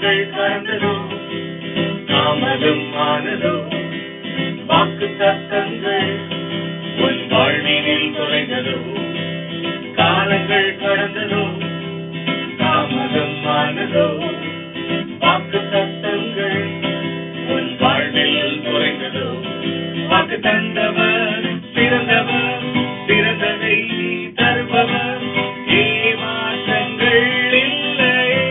காலங்கள் கடந்ததோ தாமதம் ஆனதோ வாக்கு தத்தங்கள் உன் வாழ்வினில் தொலைந்ததோ காலங்கள் கடந்ததோ தாமதம் ஆனதோ வாக்கு தத்தங்கள் உன் வாழ்வில் தொலைந்ததோ வாக்கு தந்தவர் பிறந்தவர் பிறந்ததை தருபவர் ஏமாற்றங்கள் இல்லையே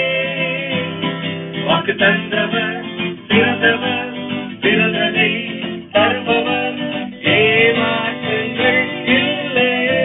வாக்கு தந்தவர் பிறந்தவர் பிறந்ததை தருபவர் ஏமாற்றங்கள் இல்லையே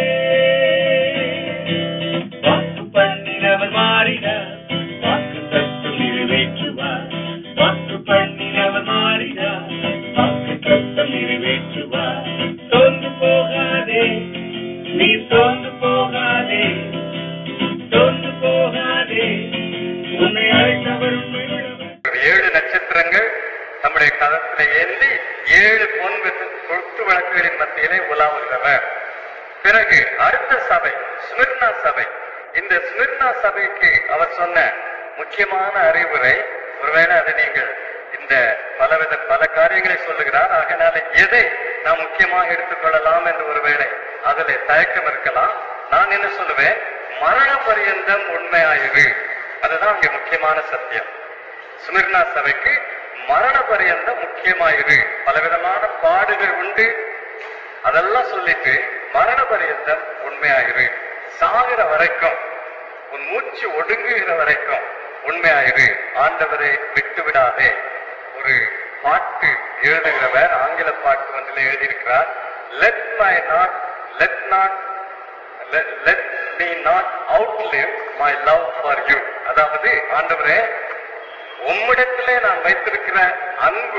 வாக்கு பண்ணினவர் மாறினார் வாக்கு தத்துவம் நிறைவேற்றுவார் வாக்கு பண்ணினவர் மாறினார் வாக்கு தத்துவம் நிறைவேற்றுவார் தோன்று போகாதே நீ தோன்று போகாதே தோன்று போகாதே உன்னை அழைத்தவர் உண்மையுள்ளவர் ஏழு நட்சத்திரங்கள் நம்முடைய கதத்துல ஏந்தி ஏழு பொன் வித்து- குத்து வழக்குகளின் மத்தியிலே உலாவுகிறவர் பிறகு அடுத்த சபை ஸ்மிர்னா சபை இந்த ஸ்மிர்னா சபைக்கு அவர் சொன்ன முக்கியமான அறிவுரை ஒருவேளை அதை நீங்கள் இந்த பலவித பல காரியங்களை சொல்லுகிறார் ஆகையினால எதை நாம் முக்கியமாக எடுத்துக்கொள்ளலாம் என்று ஒருவேளை அதில் தயக்கம் இருக்கலாம் நான் என்ன சொல்லுவேன் மரண பரியந்தம் உண்மையாயிரு அதுதான் இங்க முக்கியமான சத்தியம் சுமிர்னா சபைக்கு மரண பரியந்தம் முக்கியமாயிரு பலவிதமான பாடுகள் உண்டு அதெல்லாம் சொல்லிட்டு மரண பரியந்தம் உண்மையாயிரு சாகிற வரைக்கும் உன் மூச்சு ஒடுங்குகிற வரைக்கும் உண்மையாயிரு ஆண்டவரை விட்டு விடாதே ஒரு பாட்டு எழுதுகிறவர் ஆங்கில பாட்டு ஒன்றில் எழுதியிருக்கிறார் let my not let not let me not outlive my love for you அதாவது ஆண்டவரே உம்மிடத்திலே நான் வைத்திருக்கிற அன்பு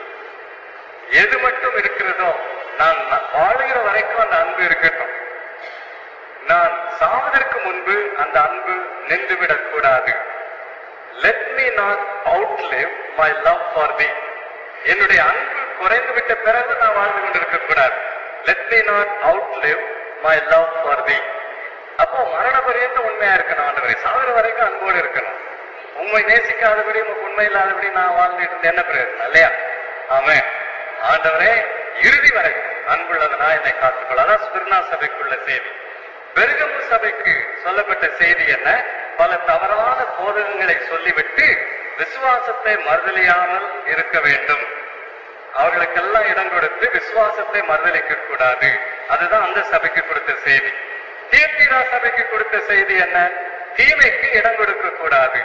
எது மட்டும் இருக்கிறதோ நான் ந- வாழுகிற வரைக்கும் அந்த அன்பு இருக்கட்டும் நான் சாவதற்கு முன்பு அந்த அன்பு நின்றுவிடக் கூடாது let me not outlive my love for the என்னுடைய அன்பு குறைந்து விட்ட பிறகு நான் வாழ்ந்து கொண்டிருக்க கூடாது let me not outlive my love for the அப்போ மரண பரியந்த உண்மையா இருக்கணும் ஆண்டவரே சாகுற வரைக்கும் அன்போடு இருக்கணும் உண்மை நேசிக்காதபடி உமக்கு உண்மை இல்லாதபடி நான் வாழ்ந்துட்டு இருந்தேன் என்ன பிரயோஜனம் இல்லையா ஆமென் ஆண்டவரே இறுதி வரைக்கும் அன்புள்ளவனா என்னை காத்துக்கொள்ள அதான் ஸ்பிர்னா சபைக்குள்ள செய்தி பெருகமு சபைக்கு சொல்லப்பட்ட செய்தி என்ன பல தவறான போதகங்களை சொல்லிவிட்டு விசுவாசத்தை மறுதலியாமல் இருக்க வேண்டும் அவர்களுக்கெல்லாம் இடம் கொடுத்து விசுவாசத்தை மறுதலிக்க கூடாது அதுதான் அந்த சபைக்கு கொடுத்த செய்தி தீர்த்திரா சபைக்கு கொடுத்த செய்தி என்ன தீமைக்கு இடம் கொடுக்க கூடாது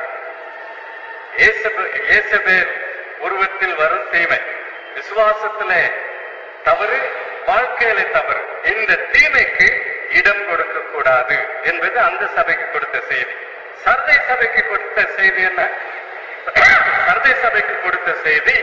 இயேசபே- இயேசபேல் உருவத்தில் வரும் தீமை விசுவாசத்திலே தவறு வாழ்க்கையிலே தவறு இந்த தீமைக்கு இடம் கொடுக்க கூடாது என்பது அந்த சபைக்கு கொடுத்த செய்தி சர்தை சபைக்கு கொடுத்த செய்தி என்ன சர்தை சபைக்கு கொடுத்த செய்தி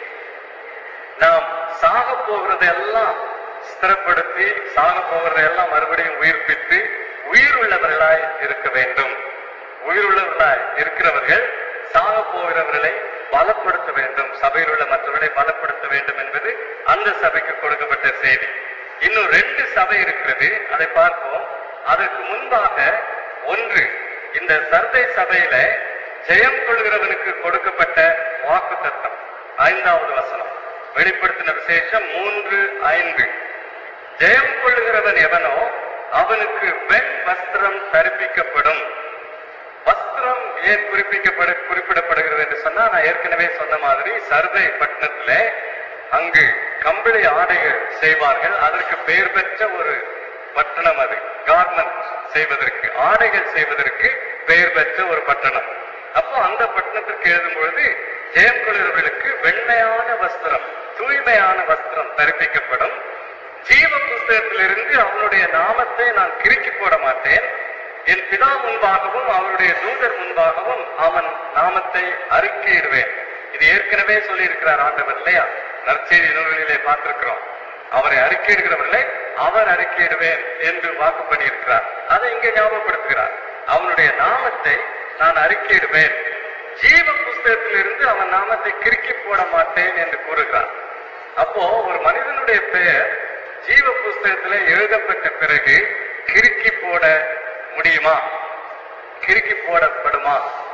நாம் சாக போகிறதெல்லாம் ஸ்திரப்படுத்தி சாக போகிறதையெல்லாம் மறுபடியும் உயிர்ப்பித்து உயிர் உள்ளவர்களாய் இருக்க வேண்டும் உயிர் உள்ளவர்களாய் இருக்கிறவர்கள் சாக போகிறவர்களை பலப்படுத்த வேண்டும் சபையில் உள்ள மற்றவர்களை பலப்படுத்த வேண்டும் என்பது அந்த சபைக்கு கொடுக்கப்பட்ட செய்தி இன்னும் ரெண்டு சபை இருக்கிறது அதை பார்ப்போம் அதற்கு முன்பாக ஒன்று இந்த சர்தை சபையில ஜெயம் கொள்கிறவனுக்கு கொடுக்கப்பட்ட வாக்கு தத்தம் ஐந்தாவது வசனம் வெளிப்படுத்தின விசேஷம் மூன்று ஐந்து ஜெயம் கொள்ளுகிறவன் எவனோ அவனுக்கு வெண் வஸ்திரம் தரிப்பிக்கப்படும் வஸ்திரம் ஏன் குறிப்பிக்கப்பட குறிப்பிடப்படுகிறது என்று சொன்னா நான் ஏற்கனவே சொன்ன மாதிரி சர்தை பட்டணத்துல அங்கு கம்பளி ஆடைகள் செய்வார்கள் அதற்கு பெயர் பெற்ற ஒரு பட்டணம் அது கார்மெண்ட் செய்வதற்கு ஆடைகள் செய்வதற்கு பெயர் பெற்ற ஒரு பட்டணம் அப்போ அந்த பட்டணத்திற்கு எழுதும் பொழுது ஜெயம் கொள்கிறவர்களுக்கு வெண்மையான வஸ்திரம் தூய்மையான வஸ்திரம் தரிப்பிக்கப்படும் ஜீவ புஸ்தகத்திலிருந்து அவனுடைய நாமத்தை நான் கிறுக்கி போட மாட்டேன் என் பிதா முன்பாகவும் அவருடைய தூதர் முன்பாகவும் அவன் நாமத்தை அறிக்கையிடுவேன் இது ஏற்கனவே சொல்லியிருக்கிறார் ஆண்டவர் இல்லையா நற்செய்தி நூல்களிலே பார்த்திருக்கிறோம் அவரை அறிக்கையிடுகிறவர்களை அவர் அறிக்கையிடுவேன் என்று வாக்கு பண்ணியிருக்கிறார் அதை இங்கே ஞாபகப்படுத்துகிறார் அவனுடைய நாமத்தை நான் அறிக்கையிடுவேன் ஜீவ புஸ்தகத்திலிருந்து அவன் நாமத்தை கிறுக்கி போட மாட்டேன் என்று கூறுகிறார் அப்போ ஒரு மனிதனுடைய பெயர் ஜீவ புஸ்தகத்துல எழுதப்பட்ட பிறகு கிறுக்கி போட முடியுமா கிறுக்கி போடப்படுமா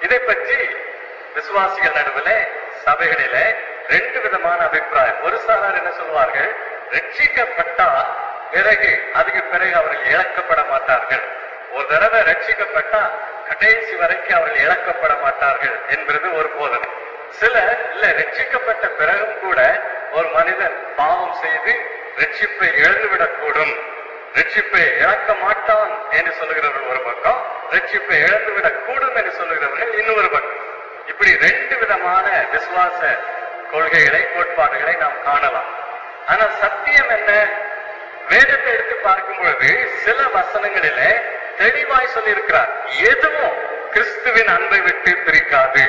இதை பற்றி விசுவாசிகள் நடுவில் சபைகளிலே ரெண்டு விதமான அபிப்பிராயம் ஒரு சாரார் என்ன சொல்வார்கள் ரட்சிக்கப்பட்டால் பிறகு அதுக்கு பிறகு அவர்கள் இழக்கப்பட மாட்டார்கள் ஒரு தடவை ரட்சிக்கப்பட்டா கடைசி வரைக்கும் அவர்கள் இழக்கப்பட மாட்டார்கள் என்பது ஒரு போதனை சிலர் இல்ல ரட்சிக்கப்பட்ட பிறகும் கூட ஒரு மனிதன் பாவம் செய்து ரட்சிப்பை இழந்துவிடக்கூடும் ரட்சிப்பை இழக்க மாட்டான் என்று சொல்லுகிறவர்கள் ஒரு பக்கம் ரட்சிப்பை இழந்துவிடக் கூடும் என்று சொல்லுகிறவர்கள் இன்னொரு பக்கம் இப்படி ரெண்டு விதமான விசுவாச கொள்கைகளை கோட்பாடுகளை நாம் காணலாம் ஆனா சத்தியம் என்ன வேதத்தை எடுத்து பார்க்கும் பொழுது சில வசனங்களிலே தெளிவாய் சொல்லியிருக்கிறார் எதுவும் கிறிஸ்துவின் அன்பை விட்டு பிரிக்காது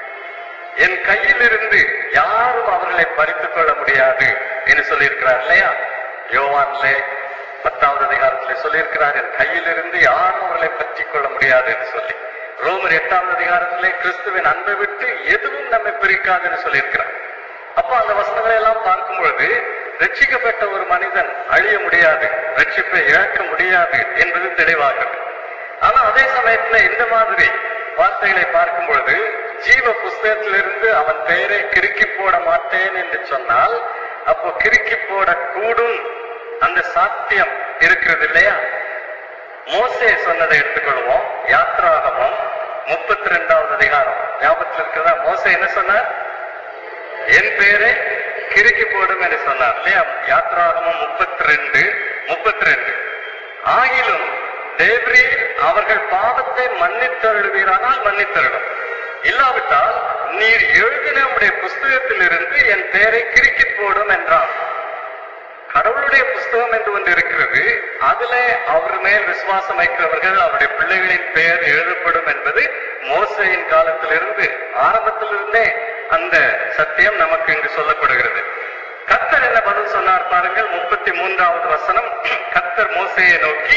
என் கையிலிருந்து யாரும் அவர்களை பறித்துக் கொள்ள முடியாது என்று சொல்லியிருக்கிறார் இல்லையா யோவான்லே பத்தாவது அதிகாரத்திலே சொல்லியிருக்கிறார் என் கையிலிருந்து யாரும் அவர்களை பற்றிக் கொள்ள முடியாது என்று சொல்லி ரோமர் எட்டாவது அதிகாரத்திலே கிறிஸ்துவின் அன்பை விட்டு எதுவும் நம்மை பிரிக்காது என்று சொல்லியிருக்கிறார் அப்போ அந்த வசனங்களை எல்லாம் பார்க்கும் பொழுது ரட்சிக்கப்பட்ட ஒரு மனிதன் அழிய முடியாது ரட்சிப்பை இழக்க முடியாது என்பது தெளிவாகிறது ஆனா அதே சமயத்துல இந்த மாதிரி வார்த்தைகளை பார்க்கும் பொழுது ஜீவ புஸ்தகத்திலிருந்து அவன் பெயரை கிறுக்கி போட மாட்டேன் என்று சொன்னால் அப்போ கிறுக்கி போட கூடும் அந்த சாத்தியம் இருக்கிறது இல்லையா மோசே சொன்னதை எடுத்துக்கொள்வோம் யாத்ராகமம் முப்பத்தி ரெண்டாவது அதிகாரம் ஞாபகத்தில் இருக்கிறதா மோசே என்ன சொன்னார் என் பேரை கிறுக்கி போடும் என்று சொன்னார் இல்லையா யாத்ராகமம் முப்பத்தி ரெண்டு முப்பத்தி ரெண்டு ஆகிலும் தேவரீர் அவர்கள் பாவத்தை மன்னித்தருளுவீரானால் மன்னித்தருளும் இல்லாவிட்டால் நீர் எழுதின உடைய புஸ்தகத்திலிருந்து என் பெயரை கிறுக்கி போடும் என்றார் கடவுளுடைய புஸ்தகம் என்று ஒன்று இருக்கிறது அதுல அவர் மேல் விசுவாசம் வைக்கிறவர்கள் அவருடைய பிள்ளைகளின் பெயர் எழுதப்படும் என்பது மோசையின் காலத்திலிருந்து ஆரம்பத்திலிருந்தே அந்த சத்தியம் நமக்கு இங்கு சொல்லப்படுகிறது கத்தர் என்ன பதில் சொன்னார் பாருங்கள் முப்பத்தி மூன்றாவது வசனம் கத்தர் மோசையை நோக்கி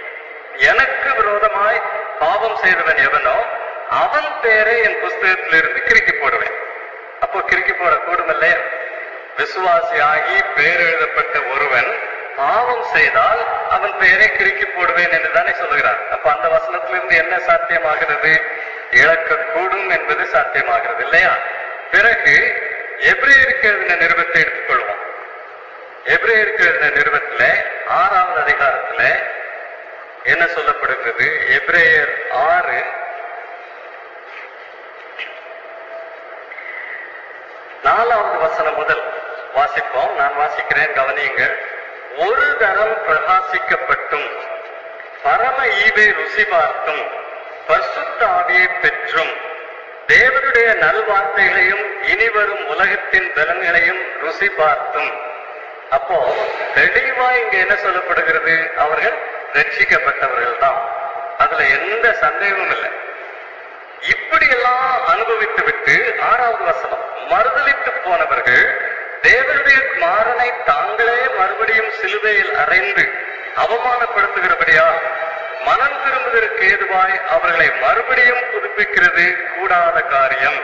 எனக்கு விரோதமாய் பாவம் செய்தவன் எவனோ அவன் பெயரை என் புஸ்தகத்திலிருந்து கிறுக்கி போடுவேன் அப்போ கிறுக்கி போடக்கூடும் இல்லையா விசுவாசியாகி பெயர் எழுதப்பட்ட ஒருவன் பாவம் செய்தால் அவன் பெயரை கிறுக்கி போடுவேன் என்று தானே சொல்லுகிறார் அப்ப அந்த வசனத்திலிருந்து என்ன சாத்தியமாகிறது இழக்கக்கூடும் என்பது சாத்தியமாகிறது இல்லையா பிறகு எப்ரேயருக்கு எழுதின நிருபத்தை எடுத்துக்கொள்வோம் எப்ரேயருக்கு எழுதின நிருபத்துல ஆறாவது அதிகாரத்துல என்ன சொல்லப்படுகிறது எப்ரேயர் ஆறு நாலாவது வசனம் முதல் வாசிப்போம் நான் வாசிக்கிறேன் கவனியுங்கள் ஒரு தரம் பிரகாசிக்கப்பட்டும் பரம ஈவை ருசி பார்த்தும் பரிசுத்த ஆவியை பெற்றும் தேவனுடைய நல்வார்த்தைகளையும் இனிவரும் உலகத்தின் பலன்களையும் ருசி பார்த்தும் அப்போ தெளிவா இங்க என்ன சொல்லப்படுகிறது அவர்கள் ரட்சிக்கப்பட்டவர்கள் தான் அதுல எந்த சந்தேகமும் இல்லை இப்படியெல்லாம் அனுபவித்து விட்டு ஆறாவது வசனம் மறுதலித்து போனவர்கள் தேவனுடைய குமாரனை தாங்களே மறுபடியும் சிலுவையில் அறைந்து அவமானப்படுத்துகிறபடியா மனம் திரும்புவதற்கு ஏதுவாய் அவர்களை மறுபடியும் புதுப்பிக்கிறது கூடாத காரியம்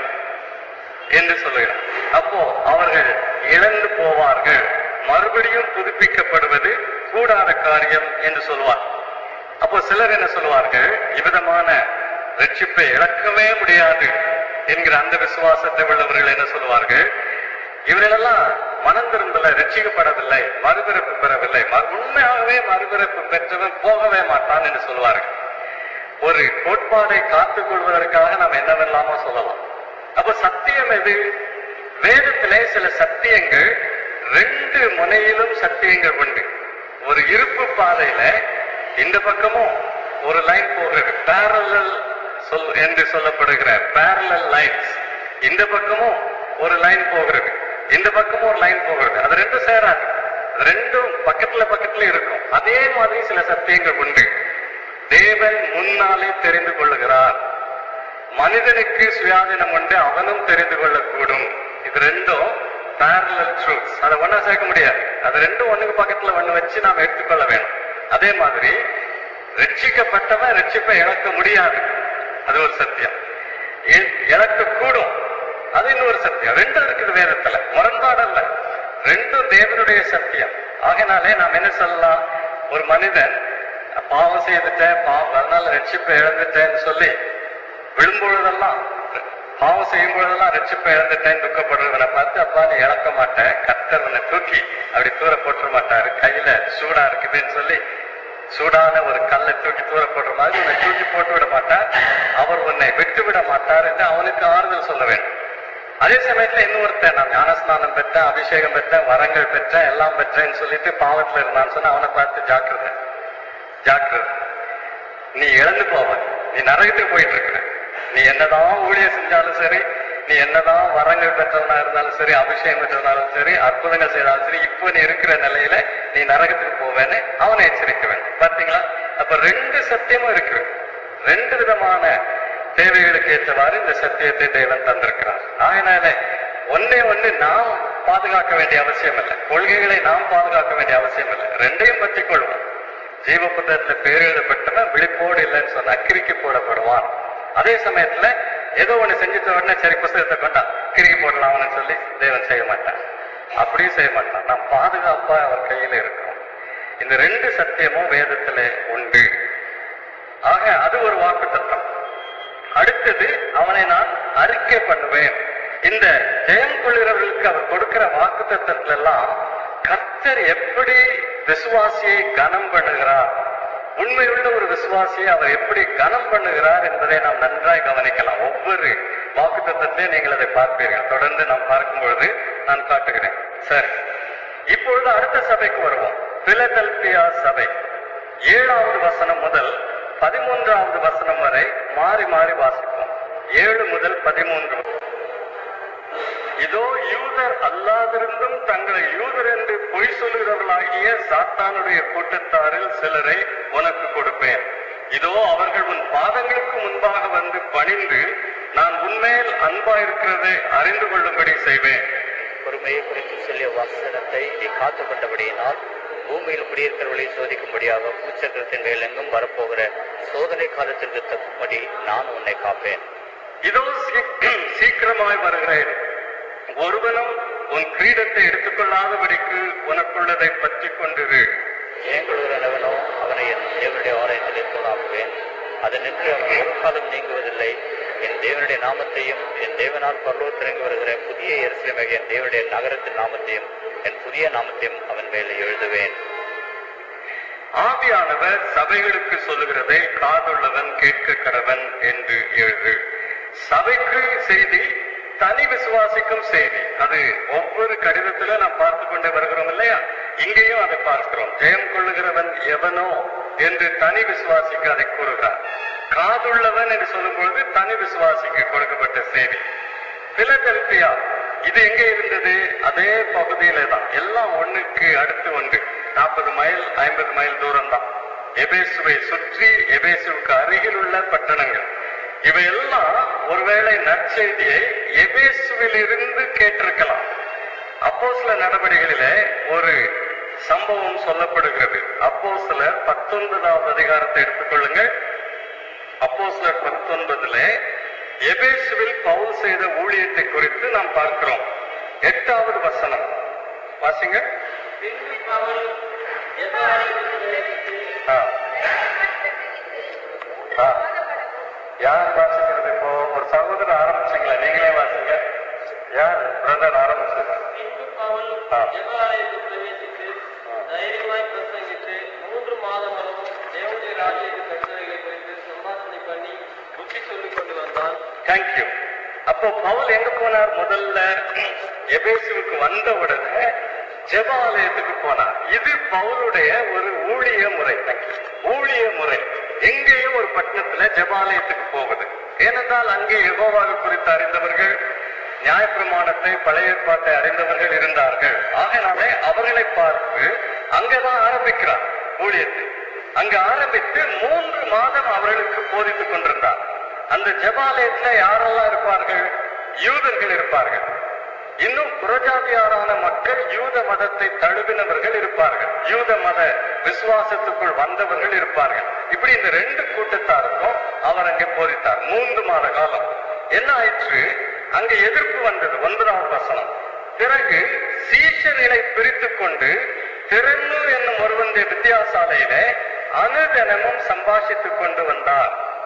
என்று சொல்லுகிறார் அப்போ அவர்கள் இழந்து போவார்கள் மறுபடியும் புதுப்பிக்கப்படுவது கூடாத காரியம் என்று சொல்வார் அப்போ சிலர் என்ன சொல்வார்கள் இவ்விதமான ரட்சிப்பை இழக்கவே முடியாது என்கிற அந்த விசுவாசத்தை உள்ளவர்கள் என்ன சொல்வார்கள் இவர்களெல்லாம் மனம் திரும்பல ரட்சிக்கப்படவில்லை மறுபிறப்பு பெறவில்லை மறு- உண்மையாகவே மறுபிறப்பு பெற்றவன் போகவே மாட்டான் என்று சொல்வார்கள் ஒரு கோட்பாடை காத்துக் கொள்வதற்காக நாம் என்னவெல்லாமோ சொல்லலாம் அப்ப சத்தியம் எது வேதத்திலே சில சத்தியங்கள் ரெண்டு முனையிலும் சத்தியங்கள் உண்டு ஒரு இருப்பு பாதையில இந்த பக்கமும் ஒரு லைன் போகிறது பேரலல் சொல் என்று சொல்லப்படுகிற பேரலல் லைன்ஸ் இந்த பக்கமும் ஒரு லைன் போகிறது இந்த பக்கமும் ஒரு லைன் போகிறது அது ரெண்டும் சேராது அது ரெண்டும் பக்கத்துல பக்கத்துல இருக்கும் அதே மாதிரி சில சத்தியங்கள் உண்டு தேவன் முன்னாலே தெரிந்து கொள்ளுகிறார் மனிதனுக்கு சுயாதீனம் உண்டு அவனும் தெரிந்து கொள்ளக்கூடும் இது ரெண்டும் parallel truths அதை ஒண்ணா சேர்க்க முடியாது அது ரெண்டும் ஒண்ணுக்கு பக்கத்துல ஒண்ணு வச்சு நாம் எடுத்துக்கொள்ள வேணும் அதே மாதிரி ரட்சிக்கப்பட்டவன் ரட்சிப்பை இழக்க முடியாது அது ஒரு சத்தியம் இ- இழக்கக்கூடும் அது இன்னொரு சத்தியம் ரெண்டும் இருக்குது வேதத்துல முரண்பாடல்ல ரெண்டும் தேவனுடைய சத்தியம் ஆகையினாலே நாம் என்ன சொல்லலாம் ஒரு மனிதன் பாவம் செய்துட்டேன் பாவம் அதனால ரட்சிப்பை இழந்துட்டேன்னு சொல்லி விழும்பொழுதெல்லாம் பாவம் செய்யும் பொழுதெல்லாம் ரட்சிப்பை இழந்துட்டேன் துக்கப்படுறவனை பார்த்து அப்பா நீ இழக்க மாட்டேன் கர்த்தர் உன்னை தூக்கி அப்படி தூர போட்டுற மாட்டாரு கையில சூடா இருக்குதுன்னு சொல்லி சூடான ஒரு கல்லை தூக்கி தூர போடுற மாதிரி உன்னை தூக்கி போட்டு விட மாட்டார் அவர் உன்னை விட்டு விட மாட்டார் என்று அவனுக்கு ஆறுதல் சொல்ல வேண்டும் அதே சமயத்துல இன்னொருத்தன் நான் ஞானஸ்நானம் பெற்றேன் அபிஷேகம் பெற்றேன் வரங்கள் பெற்றேன் எல்லாம் பெற்றேன்னு சொல்லிட்டு பாவத்துல இருந்தான்னு சொன்னா அவனை பார்த்து ஜாக்கிரதை ஜாக்கிரதை நீ இழந்து போவ நீ நரகத்துக்கு போயிட்டு இருக்கிற நீ என்னதான் ஊழியம் செஞ்சாலும் சரி நீ என்னதான் வரங்கள் பெற்றவனா இருந்தாலும் சரி அபிஷேகம் பெற்றவனாலும் சரி அற்புதங்கள் செய்தாலும் சரி இப்போ நீ இருக்கிற நிலையில நீ நரகத்துக்கு போவேன்னு அவனை எச்சரிக்க வேண்டும் பாத்தீங்களா அப்ப ரெண்டு சத்தியமும் இருக்கு ரெண்டு விதமான தேவைகளுக்கு ஏற்றவாறு இந்த சத்தியத்தை தேவன் தந்திருக்கிறார் அதனால ஒன்னே ஒண்ணு நாம் பாதுகாக்க வேண்டிய அவசியம் இல்லை கொள்கைகளை நாம் பாதுகாக்க வேண்டிய அவசியம் இல்லை ரெண்டையும் பற்றி கொள்வோம் ஜீவ புத்தகத்துல பேர் எழுதப்பட்டவன் விழிப்போடு இல்லைன்னு சொன்னா கிறுக்கி போடப்படுவான் அதே சமயத்துல ஏதோ ஒண்ணு செஞ்சுட்ட உடனே சரி புஸ்தகத்தை கொண்டா கிறுக்கி போடலாம்னு சொல்லி தேவன் செய்ய மாட்டான் அப்படியும் செய்ய மாட்டான் நாம் பாதுகாப்பா அவர் கையில இருக்கிறோம் இந்த ரெண்டு சத்தியமும் வேதத்துல உண்டு ஆக அது ஒரு வாக்கு தத்துவம் அடுத்தது அவனை நான் அறிக்கை பண்ணுவேன் இந்த ஜெயம் கொள்கிறவர்களுக்கு அவர் கொடுக்கிற வாக்கு தத்துவத்துல எல்லாம் கர்த்தர் எப்படி விசுவாசியை கனம் பண்ணுகிறார் உண்மையுள்ள ஒரு விசுவாசியை அவர் எப்படி கனம் பண்ணுகிறார் என்பதை நாம் நன்றாய் கவனிக்கலாம் ஒவ்வொரு வாக்கு தத்துவத்தையும் நீங்கள் அதை பார்ப்பீர்கள் தொடர்ந்து நாம் பார்க்கும் பொழுது நான் காட்டுகிறேன் சரி இப்பொழுது அடுத்த சபைக்கு வருவோம் பிலடெல்பியா சபை ஏழாவது வசனம் முதல் பதிமூன்றாவது வசனம் வரை மாறி மாறி வாசிப்போம் ஏழு முதல் பதிமூன்று இதோ யூதர் அல்லாதிருந்தும் தங்களை யூதர் என்று பொய் சொல்லுகிறவர்களாகிய சாத்தானுடைய கூட்டத்தாரில் சிலரை உனக்கு கொடுப்பேன் இதோ அவர்கள் உன் பாதங்களுக்கு முன்பாக வந்து பணிந்து நான் உன்மேல் அன்பாயிருக்கிறதை அறிந்து கொள்ளும்படி செய்வேன் பொறுமையை குறித்து சொல்லிய வசனத்தை நீ காத்து கொண்டபடியினால் பூமியில் குடியிருக்கிறவர்களை சோதிக்கும்படியாக பூச்சக்கரத்தின் மேல் எங்கும் வரப்போகிற சோதனை காலத்திற்கு தப்பும்படி நான் உன்னை காப்பேன் இதோ சீ- சீக்கிரமாய் வருகிறேன் ஒருவனும் உன் கிரீடத்தை எடுத்துக்கொள்ளாதபடிக்கு உனக்குள்ளதை பற்றி கொண்டிரு ஏங்குழுகிறவனோ அவனை என் தேவனுடைய ஆலயத்திலே தூணாக்குவேன் அது நின்று அவன் ஒரு காலம் நீங்குவதில்லை என் தேவனுடைய நாமத்தையும் என் தேவனால் பரலோகத்திறங்கி வருகிற புதிய எருசலேமிக என் தேவனுடைய நகரத்தின் நாமத்தையும் என் புதிய நாமத்தையும் அவன் மேலே எழுதுவேன் ஆவியானவர் சபைகளுக்கு சொல்லுகிறதை காதுள்ளவன் கேட்க கடவன் என்று எழுது சபைக்கு செய்தி தனி விசுவாசிக்கும் செய்தி அது ஒவ்வொரு கடிதத்திலும் நாம் பார்த்து கொண்டே வருகிறோம் இல்லையா இங்கேயும் அதை பார்க்கிறோம் ஜெயம் கொள்ளுகிறவன் எவனோ என்று தனி விசுவாசிக்கு அதை கூறுகிறார் காதுள்ளவன் என்று சொல்லும் பொழுது தனி விசுவாசிக்கு கொடுக்கப்பட்ட செய்தி பிலடெல்பியா இது எங்கே இருந்தது அதே பகுதியில தான் எல்லாம் ஒண்ணுக்கு அடுத்து ஒன்று நாற்பது மைல் ஐம்பது மைல் தூரம் தான் எபேசுவை சுற்றி எபேசுவுக்கு அருகில் உள்ள பட்டணங்கள் இவையெல்லாம் ஒருவேளை நற்செய்தியை எபேசுவில் இருந்து கேட்டிருக்கலாம் அப்போ சில நடவடிக்கைகளிலே ஒரு சம்பவம் சொல்லப்படுகிறது அப்போ சிலர் பத்தொன்பதாவது அதிகாரத்தை எடுத்துக்கொள்ளுங்கள் அப்போஸ்தலர் பத்தொன்பதுல எபேசுவில் பவுல் செய்த ஊழியத்தை குறித்து நாம் பார்க்கிறோம் எட்டாவது வசனம் வாசிங்க பின்பு பவுல் எதாயிரம் பிரவேசித்து ஆ. ஆ. யார் வாசிக்கிறது இப்போ ஒரு சகோதரர் ஆரம்பிச்சீங்களா நீங்களே வாசிங்க யார் பிரதர் ஆரம்பிச்சது பின்பு பவுல் ஆ. எவ்வாலயத்தில் பிரவேசித்து தைரியமாய் பிரசங்கித்து மூன்று மாதங்களும் தேவனுடைய ராஜ்யத்தின் கட்டளைகளை குறித்து சம்பாஷணை பண்ணி புத்தி சொல்லிக் கொண்டு வந்தான் தேங்க்யூ அப்போ பவுல் எங்க போனார் முதல்ல எபேசுவுக்கு வந்த உடனே ஜெபாலயத்துக்கு போனார் இது பவுலுடைய ஒரு ஊழிய முறை ஊழிய முறை எங்கேயும் ஒரு பட்டணத்துல ஜெபாலயத்துக்கு போவது ஏனென்றால் அங்கே யெகோவாவை குறித்து அறிந்தவர்கள் நியாயப்பிரமாணத்தை பழைய ஏற்பாட்டை அறிந்தவர்கள் இருந்தார்கள் ஆகையினாலே அவர்களை பார்த்து அங்கதான் ஆரம்பிக்கிறார் ஊழியத்தை அங்க ஆரம்பித்து மூன்று மாதம் அவர்களுக்கு போதித்துக் கொண்டிருந்தார் அந்த ஜெபாலயத்துல யாரெல்லாம் இருப்பார்கள் யூதர்கள் இருப்பார்கள் இன்னும் புறஜாதியாரான மக்கள் யூத மதத்தை தழுவினவர்கள் இருப்பார்கள் யூத மத விசுவாசத்துக்குள் வந்தவர்கள் இருப்பார்கள் இப்படி இந்த ரெண்டு கூட்டத்தாருக்கும் அவர் அங்கே போதித்தார் மூன்று மாத காலம் என்ன ஆயிற்று அங்கே எதிர்ப்பு வந்தது ஒன்பதாவது வசனம் பிறகு சீஷர்களை பிரித்துக் கொண்டு திறன்னு என்னும் ஒருவனுடைய வித்தியாசாலையிலே அனுதினமும் சம்பாஷித்துக் கொண்டு வந்தார்